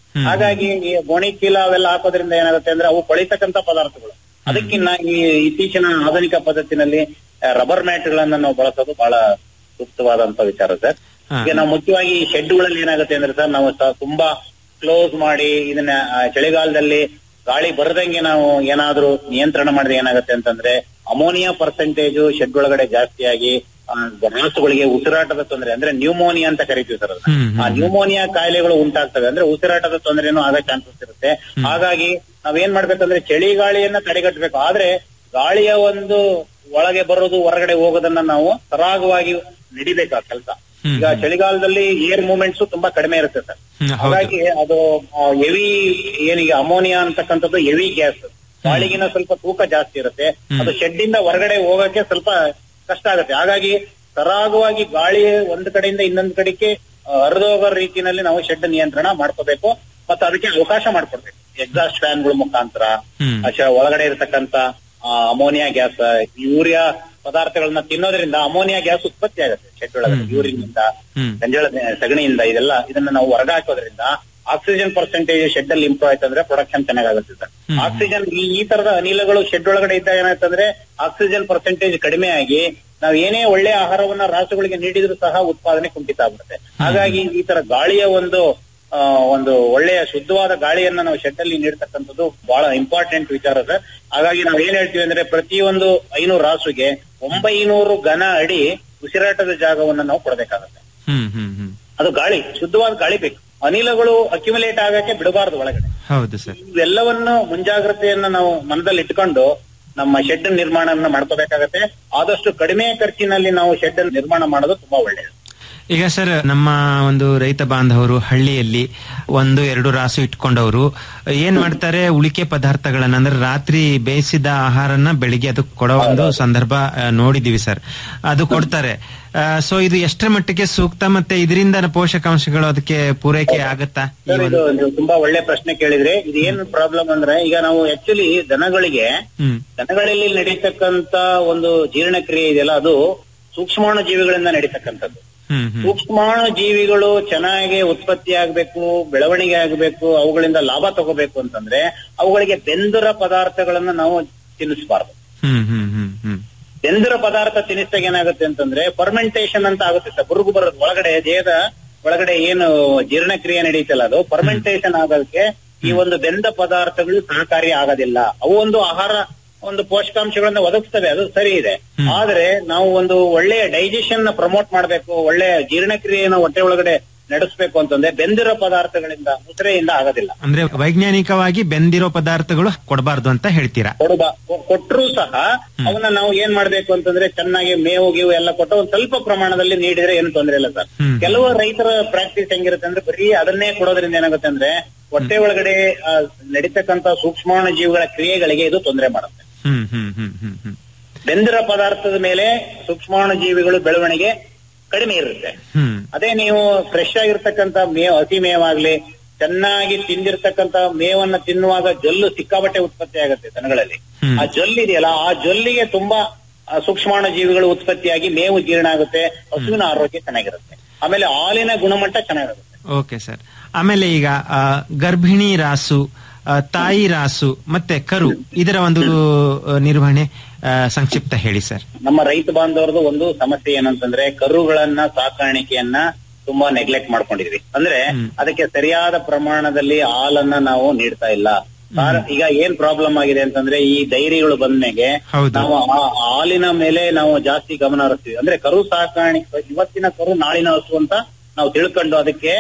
ಹಾಗಾಗಿ ಈ ಗೋಣಿ ಚೀಲ ಅವೆಲ್ಲ ಹಾಕೋದ್ರಿಂದ ಏನಾಗುತ್ತೆ ಅಂದ್ರೆ ಅವು ಕೊಳಿತಕ್ಕಂತ ಪದಾರ್ಥಗಳು ಅದಕ್ಕಿನ್ನ ಈ ಇತ್ತೀಚಿನ ಆಧುನಿಕ ಪದ್ಧತಿನಲ್ಲಿ ರಬ್ಬರ್ ಮ್ಯಾಟ್ ಗಳನ್ನ ನಾವು ಬಳಸೋದು ಬಹಳ ಸೂಕ್ತವಾದಂತ ವಿಚಾರ ಸರ್ ಈಗ ನಾವು ಮುಖ್ಯವಾಗಿ ಈ ಶೆಡ್ಗಳಲ್ಲಿ ಏನಾಗುತ್ತೆ ಅಂದ್ರೆ ಸರ್ ನಾವು ಸ- ತುಂಬಾ ಕ್ಲೋಸ್ ಮಾಡಿ ಇದನ್ನ ಆ, ಚಳಿಗಾಲದಲ್ಲಿ ಗಾಳಿ ಬರದಂಗೆ ನಾವು ಏನಾದ್ರೂ ನಿಯಂತ್ರಣ ಮಾಡಿದ್ರೆ ಏನಾಗುತ್ತೆ ಅಂತಂದ್ರೆ ಅಮೋನಿಯಾ ಪರ್ಸೆಂಟೇಜ್ ಶೆಡ್ ಒಳಗಡೆ ಜಾಸ್ತಿಯಾಗಿ ಆ, ರಾಸುಗಳಿಗೆ ಉಸಿರಾಟದ ತೊಂದರೆ ಅಂದ್ರೆ ನ್ಯೂಮೋನಿಯಾ ಅಂತ ಕರಿತೀವಿ ಸರ್ ಅದನ್ನ ಆ ನ್ಯೂಮೋನಿಯಾ ಕಾಯಿಲೆಗಳು ಉಂಟಾಗ್ತವೆ ಅಂದ್ರೆ ಉಸಿರಾಟದ ತೊಂದರೆನೂ ಆಗೋ ಚಾನ್ಸಸ್ ಇರುತ್ತೆ ಹಾಗಾಗಿ ನಾವೇನ್ ಮಾಡ್ಬೇಕಂದ್ರೆ ಚಳಿಗಾಳಿಯನ್ನ ತಡೆಗಟ್ಟಬೇಕು ಆದ್ರೆ ಗಾಳಿಯ ಒಂದು ಒಳಗೆ ಬರೋದು ಹೊರಗಡೆ ಹೋಗೋದನ್ನ ನಾವು ಸರಾಗವಾಗಿ ನಡಿಬೇಕು ಆ ಕೆಲಸ ಈಗ ಚಳಿಗಾಲದಲ್ಲಿ ಏರ್ ಮೂವ್ಮೆಂಟ್ಸ್ ತುಂಬಾ ಕಡಿಮೆ ಇರುತ್ತೆ ಸರ್ ಹಾಗಾಗಿ ಅದು ಹೆವಿ ಏನೀಗ ಅಮೋನಿಯಾ ಅಂತಕ್ಕಂಥದ್ದು ಹೆವಿ ಗ್ಯಾಸ್ ಗಾಳಿಗಿನ ಸ್ವಲ್ಪ ತೂಕ ಜಾಸ್ತಿ ಇರುತ್ತೆ ಅದು ಶೆಡ್ ಇಂದ ಹೊರಗಡೆ ಹೋಗಕ್ಕೆ ಸ್ವಲ್ಪ ಕಷ್ಟ ಆಗುತ್ತೆ ಹಾಗಾಗಿ ಸರಾಗವಾಗಿ ಗಾಳಿ ಒಂದ್ ಕಡೆಯಿಂದ ಇನ್ನೊಂದ್ ಕಡೆಗೆ ಆ, ಹರಿದೋಗೋ ರೀತಿನಲ್ಲಿ ನಾವು ಶೆಡ್ ನಿಯಂತ್ರಣ ಮಾಡ್ಕೋಬೇಕು ಮತ್ತೆ ಅದಕ್ಕೆ ಅವಕಾಶ ಮಾಡ್ಕೊಡ್ಬೇಕು ಎಕ್ಸಾಸ್ಟ್ ಫ್ಯಾನ್ಗಳ ಮುಖಾಂತರ ಅಚ್ಚ ಒಳಗಡೆ ಇರತಕ್ಕಂತ ಅಮೋನಿಯಾ ಗ್ಯಾಸ್ ಯೂರಿಯಾ ಪದಾರ್ಥಗಳನ್ನ ತಿನ್ನೋದ್ರಿಂದ ಅಮೋನಿಯಾ ಗ್ಯಾಸ್ ಉತ್ಪತ್ತಿ ಆಗುತ್ತೆ ಶೆಡ್ ಒಳಗಡೆ ಯೂರಿನ್ ಇಂದ ಗಂಜಳ ಸಗಣಿಯಿಂದ ಇದೆಲ್ಲ ಇದನ್ನ ನಾವು ಹೊರಗೆ ಹಾಕೋದ್ರಿಂದ ಆಕ್ಸಿಜನ್ ಪರ್ಸೆಂಟೇಜ್ ಶೆಡ್ ಅಲ್ಲಿ ಇಂಪ್ರೂವ್ ಆಯ್ತು ಅಂದ್ರೆ ಪ್ರೊಡಕ್ಷನ್ ಚೆನ್ನಾಗಾಗುತ್ತೆ ಸರ್ ಆಕ್ಸಿಜನ್ ಈ ಈ ತರದ ಅನಿಲಗಳು ಶೆಡ್ ಒಳಗಡೆ ಇದ್ದಾಗ ಏನಾಯ್ತಂದ್ರೆ ಆಕ್ಸಿಜನ್ ಪರ್ಸೆಂಟೇಜ್ ಕಡಿಮೆ ಆಗಿ ನಾವು ಏನೇ ಒಳ್ಳೆ ಆಹಾರವನ್ನ ರಾಸುಗಳಿಗೆ ನೀಡಿದ್ರು ಸಹ ಉತ್ಪಾದನೆ ಕುಂಠಿತ ಆಗ್ಬಿಡುತ್ತೆ ಹಾಗಾಗಿ ಈ ತರ ಗಾಳಿಯ ಒಂದು ಆ, ಒಂದು ಒಳ್ಳೆಯ ಶುದ್ಧವಾದ ಗಾಳಿಯನ್ನ ನಾವು ಶೆಡ್ ಅಲ್ಲಿ ನೀಡ್ತಕ್ಕಂಥದ್ದು ಬಹಳ ಇಂಪಾರ್ಟೆಂಟ್ ವಿಚಾರ ಸರ್ ಹಾಗಾಗಿ ನಾವು ಏನ್ ಹೇಳ್ತೀವಿ ಅಂದ್ರೆ ಪ್ರತಿಯೊಂದು ಐನೂರು ರಾಸುಗೆ ಒಂಬೈನೂರು ಘನ ಅಡಿ ಉಸಿರಾಟದ ಜಾಗವನ್ನ ನಾವು ಕೊಡಬೇಕಾಗುತ್ತೆ ಹ್ಮ್ ಹ್ಮ್ ಹ್ಮ್ ಅದು ಗಾಳಿ ಶುದ್ಧವಾದ ಗಾಳಿ ಬೇಕು ಅನಿಲಗಳು ಅಕ್ಯುಮುಲೇಟ್ ಆಗಕ್ಕೆ ಬಿಡಬಾರದು ಒಳಗಡೆ ಹೌದು ಸರ್ ಇವೆಲ್ಲವನ್ನು ಮುಂಜಾಗ್ರತೆಯನ್ನ ನಾವು ಮನದಲ್ಲಿ ಇಟ್ಕೊಂಡು ನಮ್ಮ ಶೆಡ್ ನಿರ್ಮಾಣವನ್ನ ಮಾಡ್ಕೋಬೇಕಾಗತ್ತೆ ಆದಷ್ಟು ಕಡಿಮೆ ಖರ್ಚಿನಲ್ಲಿ ನಾವು ಶೆಡ್ ನಿರ್ಮಾಣ ಮಾಡೋದು ತುಂಬಾ ಒಳ್ಳೆಯದು ಈಗ ಸರ್ ನಮ್ಮ ಒಂದು ರೈತ ಬಾಂಧವರು ಹಳ್ಳಿಯಲ್ಲಿ ಒಂದು ಎರಡು ರಾಸು ಇಟ್ಕೊಂಡವರು ಏನ್ ಮಾಡ್ತಾರೆ ಉಳಿಕೆ ಪದಾರ್ಥಗಳನ್ನ ಅಂದ್ರೆ ರಾತ್ರಿ ಬೇಯಿಸಿದ ಆಹಾರನ ಬೆಳಿಗ್ಗೆ ಅದಕ್ಕೆ ಕೊಡೋ ಒಂದು ಸಂದರ್ಭ ಆ, ನೋಡಿದೀವಿ ಸರ್ ಅದು ಕೊಡ್ತಾರೆ ಸೊ ಇದು ಎಷ್ಟರ ಮಟ್ಟಿಗೆ ಸೂಕ್ತ ಮತ್ತೆ ಇದರಿಂದ ಪೋಷಕಾಂಶಗಳು ಅದಕ್ಕೆ ಪೂರೈಕೆ ಆಗತ್ತಾ ಈ ಸರ್ ಒಂದು ಇದು ನೀವು ತುಂಬಾ ಒಳ್ಳೆ ಪ್ರಶ್ನೆ ಕೇಳಿದ್ರೆ ಇದು ಏನು ಪ್ರಾಬ್ಲಮ್ ಅಂದ್ರೆ ಈಗ ನಾವು ಆಕ್ಚುಲಿ ದನಗಳಿಗೆ ಹ್ಮ್ ದನಗಳಲ್ಲಿ ನಡೀತಕ್ಕಂತ ಒಂದು ಜೀರ್ಣಕ್ರಿಯೆ ಇದೆಯಲ್ಲ ಅದು ಸೂಕ್ಷ್ಮಾಣು ಜೀವಿಗಳಿಂದ ನಡೀತಕ್ಕಂಥದ್ದು ಹ್ಮ್ ಹ್ಮ್ ಸೂಕ್ಷ್ಮಾಣು ಜೀವಿಗಳು ಚೆನ್ನಾಗಿ ಉತ್ಪತ್ತಿ ಆಗ್ಬೇಕು ಬೆಳವಣಿಗೆ ಆಗ್ಬೇಕು ಅವುಗಳಿಂದ ಲಾಭ ತಗೋಬೇಕು ಅಂತಂದ್ರೆ ಅವುಗಳಿಗೆ ಬೆಂದರ ಪದಾರ್ಥಗಳನ್ನ ನಾವು ತಿನ್ನಿಸಬಾರ್ದು ಹ್ಮ್ ಹ್ಮ್ ಹ್ಮ್ ಹ್ಮ್ ಬೆಂದಿರೋ ಪದಾರ್ಥ ತಿನ್ನಿಸಿದಾಗ ಏನಾಗುತ್ತೆ ಅಂತಂದ್ರೆ ಫರ್ಮೆಂಟೇಶನ್ ಅಂತ ಆಗುತ್ತೆ ಸರ್ ಬುರುಗು ಬರೋದು ಒಳಗಡೆ ದೇಹದ ಒಳಗಡೆ ಏನು ಜೀರ್ಣಕ್ರಿಯೆ ನಡೀತಲ್ಲ ಅದು ಫರ್ಮೆಂಟೇಶನ್ ಆಗೋದಕ್ಕೆ ಈ ಒಂದು ಬೆಂದ ಪದಾರ್ಥಗಳು ಸಹಕಾರಿ ಆಗೋದಿಲ್ಲ ಅವು ಒಂದು ಆಹಾರ ಒಂದು ಪೋಷಕಾಂಶಗಳನ್ನ ಒದಗಿಸ್ತವೆ ಅದು ಸರಿ ಇದೆ ಆದ್ರೆ ನಾವು ಒಂದು ಒಳ್ಳೆಯ ಡೈಜೆಷನ್ ನ ಪ್ರಮೋಟ್ ಮಾಡಬೇಕು ಒಳ್ಳೆಯ ಜೀರ್ಣಕ್ರಿಯೆಯನ್ನು ಹೊಟ್ಟೆ ಒಳಗಡೆ ನಡೆಸಬೇಕು ಅಂತಂದ್ರೆ ಬೆಂದಿರೋ ಪದಾರ್ಥಗಳಿಂದ ಮುದ್ರೆಯಿಂದ ಆಗೋದಿಲ್ಲ ಅಂದ್ರೆ ವೈಜ್ಞಾನಿಕವಾಗಿ ಬೆಂದಿರೋ ಪದಾರ್ಥಗಳು ಕೊಡಬಾರ್ದು ಅಂತ ಹೇಳ್ತೀರಾ ಕೊಡುವ ಕೊಟ್ಟರು ಸಹ ಅವನ್ನ ನಾವು ಏನ್ ಮಾಡ್ಬೇಕು ಅಂತಂದ್ರೆ ಚೆನ್ನಾಗಿ ಮೇವು ಗೀವು ಎಲ್ಲ ಕೊಟ್ಟು ಒಂದ್ ಸ್ವಲ್ಪ ಪ್ರಮಾಣದಲ್ಲಿ ನೀಡಿದ್ರೆ ಏನು ತೊಂದರೆ ಇಲ್ಲ ಸರ್ ಕೆಲವು ರೈತರ ಪ್ರಾಕ್ಟೀಸ್ ಹೆಂಗಿರುತ್ತೆ ಅಂದ್ರೆ ಬರೀ ಅದನ್ನೇ ಕೊಡೋದ್ರಿಂದ ಏನಾಗುತ್ತೆ ಅಂದ್ರೆ ಹೊಟ್ಟೆ ಒಳಗಡೆ ಆ, ನಡೀತಕ್ಕಂತ ಸೂಕ್ಷ್ಮಾಣು ಜೀವಿಗಳ ಕ್ರಿಯೆಗಳಿಗೆ ಇದು ತೊಂದರೆ ಮಾಡುತ್ತೆ ಹ್ಮ್ ಹ್ಮ್ ಹ್ಮ್ ಹ್ಮ್ ಹ್ಮ್ ಬೆಂದಿರೋ ಪದಾರ್ಥದ ಮೇಲೆ ಸೂಕ್ಷ್ಮಾಣು ಜೀವಿಗಳು ಬೆಳವಣಿಗೆ ಕಡಿಮೆ ಇರುತ್ತೆ ಹ್ಮ್ ಅದೇ ನೀವು ಫ್ರೆಶ್ ಆಗಿರ್ತಕ್ಕಂತ ಮೇವು ಹಸಿ ಮೇವಾಗ್ಲಿ ಚೆನ್ನಾಗಿ ತಿಂದಿರ್ತಕ್ಕಂತ ಮೇವನ್ನ ತಿನ್ನುವಾಗ ಜೊಲ್ಲು ಸಿಕ್ಕಾಬಟ್ಟೆ ಉತ್ಪತ್ತಿ ಆಗುತ್ತೆ ದನಗಳಲ್ಲಿ ಆ ಜೊಲ್ಲು ಇದೆಯಲ್ಲ ಆ ಜೊಲ್ಲಿಗೆ ತುಂಬಾ ಆ, ಸೂಕ್ಷ್ಮಾಣು ಜೀವಿಗಳು ಉತ್ಪತ್ತಿಯಾಗಿ ಮೇವು ಜೀರ್ಣ ಆಗುತ್ತೆ ಹಸುವಿನ ಆರೋಗ್ಯ ಚೆನ್ನಾಗಿರುತ್ತೆ ಆಮೇಲೆ ಹಾಲಿನ ಗುಣಮಟ್ಟ ಚೆನ್ನಾಗಿರುತ್ತೆ ಓಕೆ ಸರ್ ಆಮೇಲೆ ಈಗ ಆ, ಗರ್ಭಿಣಿ ರಾಸು ಆ, ತಾಯಿ ರಾಸು ಮತ್ತೆ ಕರು ಇದರ ಒಂದು ಆ, ನಿರ್ವಹಣೆ ಆ, ಸಂಕ್ಷಿಪ್ತ ಹೇಳಿ ಸರ್ ನಮ್ಮ ರೈತ ಬಾಂಧವರದು ಒಂದು ಸಮಸ್ಯೆ ಏನಂತಂದ್ರೆ ಕರುಗಳನ್ನ ಸಾಕಾಣಿಕೆಯನ್ನ ತುಂಬಾ ನೆಗ್ಲೆಕ್ಟ್ ಮಾಡ್ಕೊಂಡಿದ್ವಿ ಅಂದ್ರೆ ಅದಕ್ಕೆ ಸರಿಯಾದ ಪ್ರಮಾಣದಲ್ಲಿ ಹಾಲನ್ನ ನಾವು ನೀಡ್ತಾ ಇಲ್ಲ ಸಾರ- ಈಗ ಏನ್ ಪ್ರಾಬ್ಲಮ್ ಆಗಿದೆ ಅಂತಂದ್ರೆ ಈ ಡೈರಿಗಳು ಬಂದ್ಮೇಲೆ ಹೌದು. ನಾವು ಆ ಹಾಲಿನ ಮೇಲೆ ನಾವು ಜಾಸ್ತಿ ಗಮನ ಹರಿಸ್ತೀವಿ ಅಂದ್ರೆ ಕರು ಸಾಕಾಣಿಕೆ ಇವತ್ತಿನ ಕರು ನಾಳಿನ ಹಸು ಅಂತ ನಾವು ತಿಳ್ಕೊಂಡು ಅದಕ್ಕೆ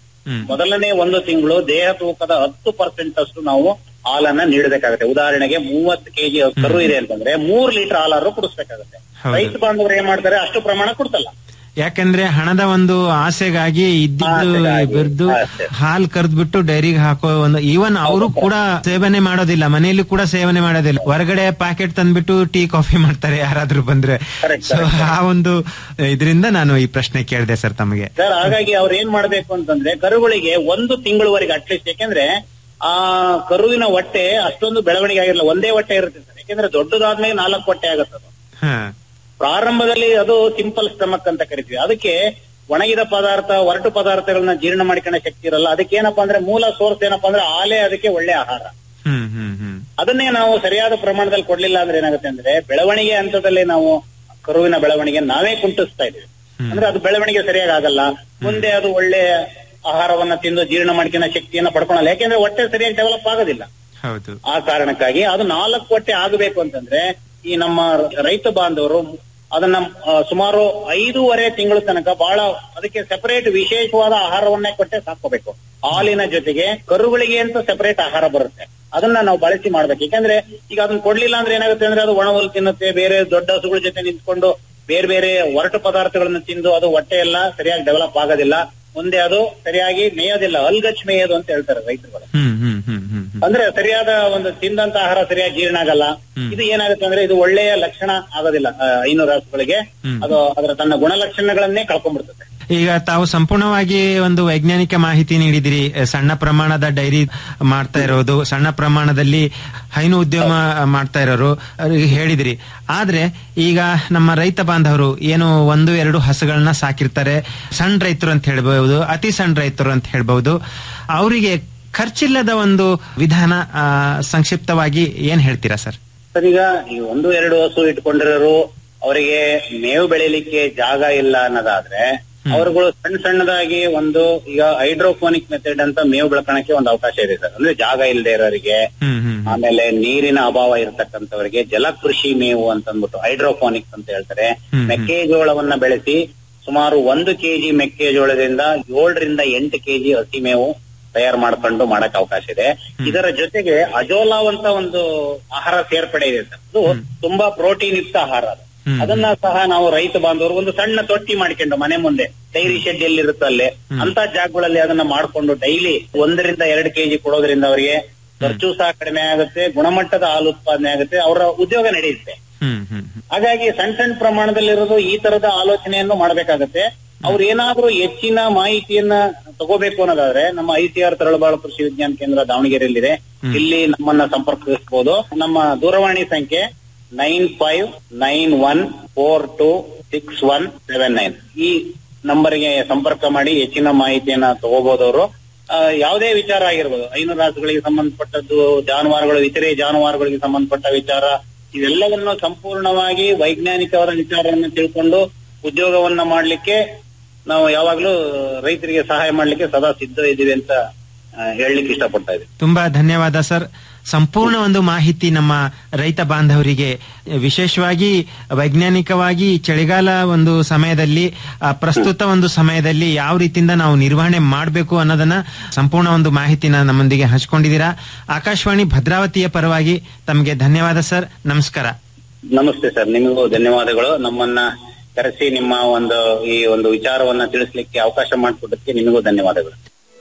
ಮೊದಲನೇ ಒಂದು ತಿಂಗಳು ದೇಹ ತೂಕದ ಹತ್ತು ಪರ್ಸೆಂಟ್ ಅಷ್ಟು ನಾವು ಹಾಲನ್ನ ನೀಡಬೇಕಾಗುತ್ತೆ ಉದಾಹರಣೆಗೆ ಮೂವತ್ತು ಕೆಜಿ ಕರು ಇದೆ ಅಂತಂದ್ರೆ ಮೂರ್ ಲೀಟರ್ ಹಾಲಾದ್ರೂ ಕುಡಿಸ್ಬೇಕಾಗುತ್ತೆ ಹೌದು. ರೈತ ಬಾಂಧವರು ಏನ್ ಮಾಡ್ತಾರೆ ಅಷ್ಟು ಪ್ರಮಾಣ ಕೊಡ್ತಲ್ಲ ಯಾಕಂದ್ರೆ ಹಣದ ಒಂದು ಆಸೆಗಾಗಿ ಇದ್ದಿದ್ದು ಬೆರೆದು ಹಾಲ್ ಕರ್ದ್ಬಿಟ್ಟು ಡೈರಿಗೆ ಹಾಕೋ ಒಂದು ಈವನ್ ಅವರು ಕೂಡ ಸೇವನೆ ಮಾಡೋದಿಲ್ಲ ಮನೆಯಲ್ಲಿ ಕೂಡ ಸೇವನೆ ಮಾಡೋದಿಲ್ಲ ಹೊರಗಡೆ ಪ್ಯಾಕೆಟ್ ತಂದ್ಬಿಟ್ಟು ಟೀ ಕಾಫಿ ಮಾಡ್ತಾರೆ ಯಾರಾದ್ರೂ ಬಂದ್ರೆ ಸೊ ಆ ಒಂದು ಇದರಿಂದ ನಾನು ಈ ಪ್ರಶ್ನೆ ಕೇಳಿದೆ ಸರ್ ತಮಗೆ ಸರ್ ಹಾಗಾಗಿ ಅವ್ರು ಏನ್ ಮಾಡ್ಬೇಕು ಅಂತಂದ್ರೆ ಕರುಗಳಿಗೆ ಒಂದು ತಿಂಗಳವರೆಗೆ ಅಟ್ಲೀಸ್ಟ್ ಯಾಕೆಂದ್ರೆ ಆ ಕರುವಿನ ಹೊಟ್ಟೆ ಅಷ್ಟೊಂದು ಬೆಳವಣಿಗೆ ಆಗಿರಲ್ಲ ಒಂದೇ ಹೊಟ್ಟೆ ಇರುತ್ತೆ ಸರ್ ಯಾಕೆಂದ್ರೆ ದೊಡ್ಡದಾದ್ಮೇಲೆ ನಾಲ್ಕು ಹೊಟ್ಟೆ ಆಗುತ್ತೆ ಅದು ಹಾ ಪ್ರಾರಂಭದಲ್ಲಿ ಅದು ಸಿಂಪಲ್ ಸ್ಟಮಕ್ ಅಂತ ಕರಿತೀವಿ ಅದಕ್ಕೆ ಒಣಗಿದ ಪದಾರ್ಥ ಒರಟು ಪದಾರ್ಥಗಳನ್ನ ಜೀರ್ಣ ಮಾಡ್ಕೊಳ್ಳೋ ಶಕ್ತಿ ಇರಲ್ಲ ಅದಕ್ಕೆ ಏನಪ್ಪಾ ಅಂದ್ರೆ ಮೂಲ ಸೋರ್ಸ್ ಏನಪ್ಪಾ ಅಂದ್ರೆ ಹಾಲೇ ಅದಕ್ಕೆ ಒಳ್ಳೆ ಆಹಾರ ಹ್ಮ್ ಹ್ಮ್ ಹ್ಮ್ ಅದನ್ನೇ ನಾವು ಸರಿಯಾದ ಪ್ರಮಾಣದಲ್ಲಿ ಕೊಡ್ಲಿಲ್ಲ ಅಂದ್ರೆ ಏನಾಗುತ್ತೆ ಅಂದ್ರೆ ಬೆಳವಣಿಗೆ ಹಂತದಲ್ಲಿ ನಾವು ಕರುವಿನ ಬೆಳವಣಿಗೆ ನಾವೇ ಕುಂಟಿಸ್ತಾ ಇದೀವಿ ಅಂದ್ರೆ ಅದು ಬೆಳವಣಿಗೆ ಸರಿಯಾಗಿ ಆಗಲ್ಲ ಮುಂದೆ ಅದು ಒಳ್ಳೆ ಆಹಾರವನ್ನ ತಿಂದು ಜೀರ್ಣ ಮಾಡ್ಕೊಳ್ಳೋ ಶಕ್ತಿಯನ್ನ ಪಡ್ಕೊಳಲ್ಲ ಯಾಕೆಂದ್ರೆ ಹೊಟ್ಟೆ ಸರಿಯಾಗಿ ಡೆವಲಪ್ ಆಗೋದಿಲ್ಲ ಹೌದು ಆ ಕಾರಣಕ್ಕಾಗಿ ಅದು ನಾಲ್ಕು ಹೊಟ್ಟೆ ಆಗಬೇಕು ಅಂತಂದ್ರೆ ಈ ನಮ್ಮ ರೈತ ಬಾಂಧವರು ಅದನ್ನ ಆ, ಸುಮಾರು ಐದೂವರೆ ತಿಂಗಳ ತನಕ ಬಹಳ ಅದಕ್ಕೆ ಸೆಪರೇಟ್ ವಿಶೇಷವಾದ ಆಹಾರವನ್ನೇ ಕೊಟ್ಟೆ ಸಾಕೋಬೇಕು ಹಾಲಿನ ಜೊತೆಗೆ ಕರುಗಳಿಗೆ ಅಂತ ಸೆಪರೇಟ್ ಆಹಾರ ಬರುತ್ತೆ ಅದನ್ನ ನಾವು ಬಳಸಿ ಮಾಡ್ಬೇಕು ಯಾಕಂದ್ರೆ ಈಗ ಅದನ್ನ ಕೊಡ್ಲಿಲ್ಲ ಅಂದ್ರೆ ಏನಾಗುತ್ತೆ ಅಂದ್ರೆ ಅದು ಒಣ ಹುಲ್ಲು ತಿನ್ನುತ್ತೆ ಬೇರೆ ದೊಡ್ಡ ಹಸುಗಳ ಜೊತೆ ನಿಂತ್ಕೊಂಡು ಬೇರೆ ಬೇರೆ ಒರಟು ಪದಾರ್ಥಗಳನ್ನ ತಿಂದು ಅದು ಹೊಟ್ಟೆ ಎಲ್ಲ ಸರಿಯಾಗಿ ಡೆವಲಪ್ ಆಗೋದಿಲ್ಲ ಮುಂದೆ ಅದು ಸರಿಯಾಗಿ ಮೇಯೋದಿಲ್ಲ ಅಲ್ಗಚ್ ಮೇಯೋದು ಅಂತ ಹೇಳ್ತಾರೆ ರೈತರುಗಳು ಹ್ಮ್ ಹ್ಮ್ ಹ್ಮ್ ಹ್ಮ್ ಅಂದ್ರೆ ಸರಿಯಾದ ಒಂದು ತಿಂದಂತ ಆಹಾರ ಸರಿಯಾಗಿ ಜೀರ್ಣ ಆಗಲ್ಲ ಇದು ಏನಾಗುತ್ತೆ ಅಂದ್ರೆ ಇದು ಒಳ್ಳೆಯ ಲಕ್ಷಣ ಆಗೋದಿಲ್ಲ ಆ, ಐನೂರು ರಾಸುಗಳಿಗೆ ಅದು ಅದರ ತನ್ನ ಗುಣಲಕ್ಷಣಗಳನ್ನೇ ಕಳ್ಕೊಂಡ್ಬಿಡ್ತದೆ ಈಗ ತಾವು ಸಂಪೂರ್ಣವಾಗಿ ಒಂದು ವೈಜ್ಞಾನಿಕ ಮಾಹಿತಿ ನೀಡಿದಿರಿ ಅಹ್, ಸಣ್ಣ ಪ್ರಮಾಣದ ಡೈರಿ ಮಾಡ್ತಾ ಇರೋದು ಸಣ್ಣ ಪ್ರಮಾಣದಲ್ಲಿ ಹೈನು ಉದ್ಯಮ ಮಾಡ್ತಾ ಇರೋರು ಅವ್ರಿಗೆ ಹೇಳಿದಿರಿ ಆದ್ರೆ ಈಗ ನಮ್ಮ ರೈತ ಬಾಂಧವರು ಏನು ಒಂದು ಎರಡು ಹಸುಗಳನ್ನ ಸಾಕಿರ್ತಾರೆ ಸಣ್ಣ ರೈತರು ಅಂತ ಹೇಳ್ಬಹುದು ಅತಿ ಸಣ್ಣ ರೈತರು ಅಂತ ಹೇಳ್ಬಹುದು ಅವರಿಗೆ ಖರ್ಚಿಲ್ಲದ ಒಂದು ವಿಧಾನ ಆ, ಸಂಕ್ಷಿಪ್ತವಾಗಿ ಏನ್ ಹೇಳ್ತೀರಾ ಸರ್ ಸರ್ ಈಗ ಈ ಒಂದು ಎರಡು ಹಸು ಇಟ್ಕೊಂಡಿರೋರು ಅವರಿಗೆ ಮೇವು ಬೆಳಿಲಿಕ್ಕೆ ಜಾಗ ಇಲ್ಲ ಅನ್ನೋದಾದ್ರೆ ಅವರುಗಳು ಸಣ್ಣ ಸಣ್ಣದಾಗಿ ಒಂದು ಈಗ ಹೈಡ್ರೋಫೋನಿಕ್ ಮೆಥಡ್ ಅಂತ ಮೇವು ಬೆಳ್ಕೊಳಕ್ಕೆ ಒಂದು ಅವಕಾಶ ಇದೆ ಸರ್ ಅಂದ್ರೆ ಜಾಗ ಇಲ್ಲದೆ ಇರೋರಿಗೆ ಆಮೇಲೆ ನೀರಿನ ಅಭಾವ ಇರತಕ್ಕಂಥವರಿಗೆ ಜಲಕೃಷಿ ಮೇವು ಅಂತ ಅಂದ್ಬಿಟ್ಟು ಹೈಡ್ರೋಫೋನಿಕ್ಸ್ ಅಂತ ಹೇಳ್ತಾರೆ ಮೆಕ್ಕೆಜೋಳವನ್ನ ಬೆಳೆಸಿ ಸುಮಾರು ಒಂದು ಕೆಜಿ ಮೆಕ್ಕೆಜೋಳದಿಂದ ಏಳರಿಂದ ಎಂಟು ಕೆಜಿ ಹಸಿ ಮೇವು ತಯಾರು ಮಾಡ್ಕೊಂಡು ಮಾಡಕ್ ಅವಕಾಶ ಇದೆ ಇದರ ಜೊತೆಗೆ ಅಜೋಲಾವ್ ಅಂತ ಒಂದು ಆಹಾರ ಸೇರ್ಪಡೆ ಇದೆ ಸರ್ ಅದು ತುಂಬಾ ಪ್ರೋಟೀನ್ ಯುಕ್ತ ಆಹಾರ ಅದು ಅದನ್ನ ಸಹ ನಾವು ರೈತ ಬಾಂಧವರು ಒಂದು ಸಣ್ಣ ತೊಟ್ಟಿ ಮಾಡ್ಕೊಂಡು ಮನೆ ಮುಂದೆ ಡೈರಿ ಶೆಡ್ ಎಲ್ಲಿರುತ್ತೋ ಅಲ್ಲೇ ಅಂತ ಜಾಗಗಳಲ್ಲಿ ಅದನ್ನ ಮಾಡ್ಕೊಂಡು ಡೈಲಿ ಒಂದರಿಂದ ಎರಡು ಕೆಜಿ ಕೊಡೋದ್ರಿಂದ ಅವರಿಗೆ ಖರ್ಚು ಸಹ ಕಡಿಮೆ ಆಗುತ್ತೆ ಗುಣಮಟ್ಟದ ಹಾಲು ಉತ್ಪಾದನೆ ಆಗುತ್ತೆ ಅವರ ಉದ್ಯೋಗ ನಡೆಯುತ್ತೆ ಹಾಗಾಗಿ ಸಣ್ಣ ಸಣ್ಣ ಪ್ರಮಾಣದಲ್ಲಿರೋದು ಈ ತರದ ಆಲೋಚನೆಯನ್ನು ಮಾಡಬೇಕಾಗತ್ತೆ ಅವ್ರು ಏನಾದ್ರೂ ಹೆಚ್ಚಿನ ಮಾಹಿತಿಯನ್ನ ತಗೋಬೇಕು ಅನ್ನೋದಾದ್ರೆ ನಮ್ಮ ಐಸಿಆರ್ ತರಳಬಾಳು ಕೃಷಿ ವಿಜ್ಞಾನ ಕೇಂದ್ರ ದಾವಣಗೆರೆಯಲ್ಲಿದೆ ಇಲ್ಲಿ ನಮ್ಮನ್ನ ಸಂಪರ್ಕಿಸಬಹುದು ನಮ್ಮ ದೂರವಾಣಿ ಸಂಖ್ಯೆ nine five nine one four two six one seven nine ಈ ನಂಬರ್ಗೆ ಸಂಪರ್ಕ ಮಾಡಿ ಹೆಚ್ಚಿನ ಮಾಹಿತಿಯನ್ನ ತಗೋಬಹುದವರು ಯಾವುದೇ ವಿಚಾರ ಆಗಿರ್ಬೋದು ಐನೂರು ರಾಸುಗಳಿಗೆ ಸಂಬಂಧಪಟ್ಟದ್ದು ಜಾನುವಾರುಗಳು ಇತರೆ ಜಾನುವಾರುಗಳಿಗೆ ಸಂಬಂಧಪಟ್ಟ ವಿಚಾರ ಇವೆಲ್ಲವನ್ನು ಸಂಪೂರ್ಣವಾಗಿ ವೈಜ್ಞಾನಿಕವಾದ ವಿಚಾರವನ್ನು ತಿಳ್ಕೊಂಡು ಉದ್ಯೋಗವನ್ನ ಮಾಡ್ಲಿಕ್ಕೆ ನಾವು ಯಾವಾಗ್ಲೂ ರೈತರಿಗೆ ಸಹಾಯ ಮಾಡ್ಲಿಕ್ಕೆ ಸದಾ ಸಿದ್ಧ ಇದ್ದೀವಿ ಅಂತ ಆ, ಹೇಳಲಿಕ್ಕೆ ಇಷ್ಟಪಡ್ತಾ ಇದ್ದೀವಿ ತುಂಬಾ ಧನ್ಯವಾದ ಸರ್ ಸಂಪೂರ್ಣ ಒಂದು ಮಾಹಿತಿ ನಮ್ಮ ರೈತ ಬಾಂಧವರಿಗೆ ವಿಶೇಷವಾಗಿ ವೈಜ್ಞಾನಿಕವಾಗಿ ಚಳಿಗಾಲ ಒಂದು ಸಮಯದಲ್ಲಿ ಆ, ಪ್ರಸ್ತುತ ಒಂದು ಸಮಯದಲ್ಲಿ ಯಾವ ರೀತಿಯಿಂದ ನಾವು ನಿರ್ವಹಣೆ ಮಾಡಬೇಕು ಅನ್ನೋದನ್ನ ಸಂಪೂರ್ಣ ಒಂದು ಮಾಹಿತಿನ ನಮ್ಮೊಂದಿಗೆ ಹಂಚ್ಕೊಂಡಿದ್ದೀರಾ ಆಕಾಶವಾಣಿ ಭದ್ರಾವತಿಯ ಪರವಾಗಿ ತಮಗೆ ಧನ್ಯವಾದ ಸರ್ ನಮಸ್ಕಾರ ನಮಸ್ತೆ ಸರ್ ನಿಮಗೂ ಧನ್ಯವಾದಗಳು ನಮ್ಮನ್ನ ಕರೆಸಿ ನಿಮ್ಮ ಒಂದು ಈ ಒಂದು ವಿಚಾರವನ್ನ ತಿಳಿಸ್ಲಿಕ್ಕೆ ಅವಕಾಶ ಮಾಡಿಕೊಟ್ಟಕ್ಕೆ ನಿಮಗೂ ಧನ್ಯವಾದಗಳು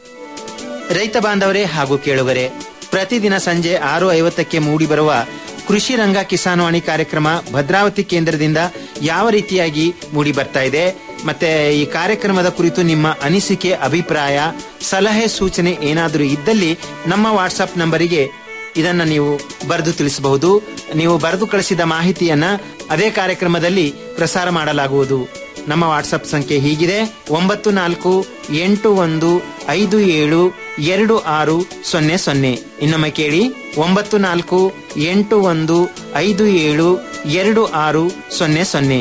ರೈತ ಬಾಂಧವರೇ ಹಾಗೂ ಕೇಳುಗರೆ ಪ್ರತಿದಿನ ಸಂಜೆ ಆರು ಐವತ್ತಕ್ಕೆ ಮೂಡಿಬರುವ ಕೃಷಿ ರಂಗ ಕಿಸಾನ್ವಾಣಿ ಕಾರ್ಯಕ್ರಮ ಭದ್ರಾವತಿ ಕೇಂದ್ರದಿಂದ ಯಾವ ರೀತಿಯಾಗಿ ಮೂಡಿ ಬರ್ತಾ ಇದೆ ಮತ್ತೆ ಈ ಕಾರ್ಯಕ್ರಮದ ಕುರಿತು ನಿಮ್ಮ ಅನಿಸಿಕೆ ಅಭಿಪ್ರಾಯ ಸಲಹೆ ಸೂಚನೆ ಏನಾದರೂ ಇದ್ದಲ್ಲಿ ನಮ್ಮ ವಾಟ್ಸಪ್ ನಂಬರಿಗೆ ಇದನ್ನ ನೀವು ಬರೆದು ತಿಳಿಸಬಹುದು ನೀವು ಬರೆದು ಕಳಿಸಿದ ಮಾಹಿತಿಯನ್ನ ಅದೇ ಕಾರ್ಯಕ್ರಮದಲ್ಲಿ ಪ್ರಸಾರ ಮಾಡಲಾಗುವುದು ನಮ್ಮ ವಾಟ್ಸಪ್ ಸಂಖ್ಯೆ ಹೀಗಿದೆ ಒಂಬತ್ತು ನಾಲ್ಕು ಎಂಟು ಒಂದು ಐದು ಏಳು ಎರಡು ಆರು ಸೊನ್ನೆ ಸೊನ್ನೆ ಇನ್ನೊಮ್ಮೆ ಕೇಳಿ ಒಂಬತ್ತು ನಾಲ್ಕು ಎಂಟು ಒಂದು ಐದು ಏಳು ಎರಡು ಆರು ಸೊನ್ನೆ ಸೊನ್ನೆ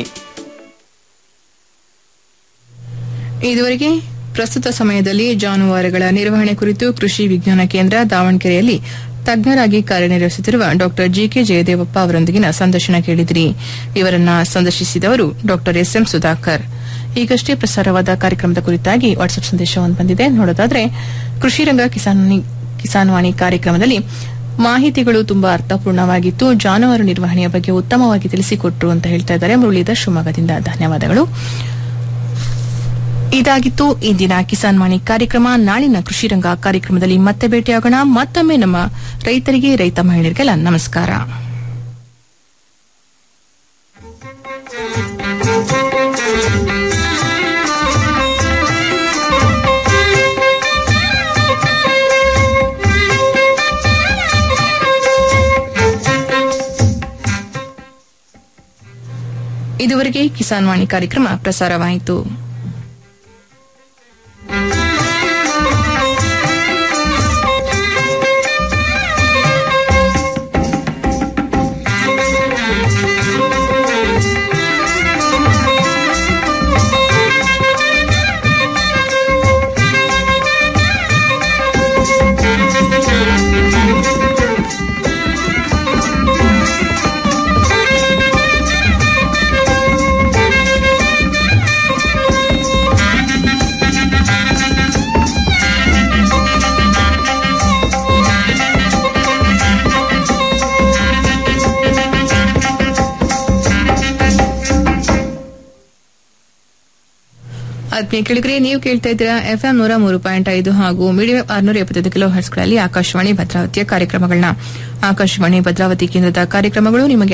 ಇದುವರೆಗೆ ಪ್ರಸ್ತುತ ಸಮಯದಲ್ಲಿ ಜಾನುವಾರುಗಳ ನಿರ್ವಹಣೆ ಕುರಿತು ಕೃಷಿ ವಿಜ್ಞಾನ ಕೇಂದ್ರ ದಾವಣಗೆರೆಯಲ್ಲಿ ತಜ್ಞರಾಗಿ ಕಾರ್ಯನಿರ್ವಹಿಸುತ್ತಿರುವ ಡಾಕ್ಟರ್ ಜಿಕೆ ಜಯದೇವಪ್ಪ ಅವರೊಂದಿಗಿನ ಸಂದರ್ಶನ ಕೇಳಿದಿರಿ ಇವರನ್ನ ಸಂದರ್ಶಿಸಿದವರು ಡಾಕ್ಟರ್ ಎಸ್ ಎಂ ಸುಧಾಕರ್ ಈಗಷ್ಟೇ ಪ್ರಸಾರವಾದ ಕಾರ್ಯಕ್ರಮದ ಕುರಿತಾಗಿ ವಾಟ್ಸ್ಆಪ್ ಸಂದೇಶವನ್ನು ಬಂದಿದೆ ನೋಡೋದಾದ್ರೆ ಕೃಷಿ ರಂಗ ಕಿಸಾನ್ ಕಿಸಾನ್ವಾಣಿ ಕಾರ್ಯಕ್ರಮದಲ್ಲಿ ಮಾಹಿತಿಗಳು ತುಂಬಾ ಅರ್ಥಪೂರ್ಣವಾಗಿತ್ತು ಜಾನುವಾರು ನಿರ್ವಹಣೆಯ ಬಗ್ಗೆ ಉತ್ತಮವಾಗಿ ತಿಳಿಸಿಕೊಟ್ರು ಅಂತ ಹೇಳ್ತಾ ಇದ್ದಾರೆ ಮುರಳೀಧರ್ ಶಿವಮೊಗ್ಗದಿಂದ ಧನ್ಯವಾದಗಳು ಇದಾಗಿತ್ತು ಇಂದಿನ ಕಿಸಾನ್ ವಾಣಿ ಕಾರ್ಯಕ್ರಮ ನಾಳಿನ ಕೃಷಿ ರಂಗ ಕಾರ್ಯಕ್ರಮದಲ್ಲಿ ಮತ್ತೆ ಭೇಟಿಯಾಗೋಣ ಮತ್ತೊಮ್ಮೆ ನಮ್ಮ ರೈತರಿಗೆ ರೈತ ಮಹಿಳೆಯರಿಗೆಲ್ಲ ನಮಸ್ಕಾರ ಇದುವರೆಗೆ ಕಿಸಾನ್ ವಾಣಿ ಕಾರ್ಯಕ್ರಮ ಪ್ರಸಾರವಾಯಿತು ಆತ್ಮೀಯ ಕೇಳಿದ್ರೆ ನೀವು ಕೇಳ್ತಾ ಇದ್ದೀರಾ ಎಫ್ಎಂ ನೂರ ಮೂರು ಪಾಯಿಂಟ್ ಐದು ಹಾಗೂ ಮೀಡಿಯಂ ಆರ್ನೂರ ಎಪ್ಪತ್ತೈದು ಕಿಲೋ ಹರ್ಸ್ಗಳಲ್ಲಿ ಆಕಾಶವಾಣಿ ಭದ್ರಾವತಿಯ ಕಾರ್ಯಕ್ರಮಗಳನ್ನ ಆಕಾಶವಾಣಿ ಭದ್ರಾವತಿ ಕೇಂದ್ರದ ಕಾರ್ಯಕ್ರಮಗಳು ನಿಮಗೆ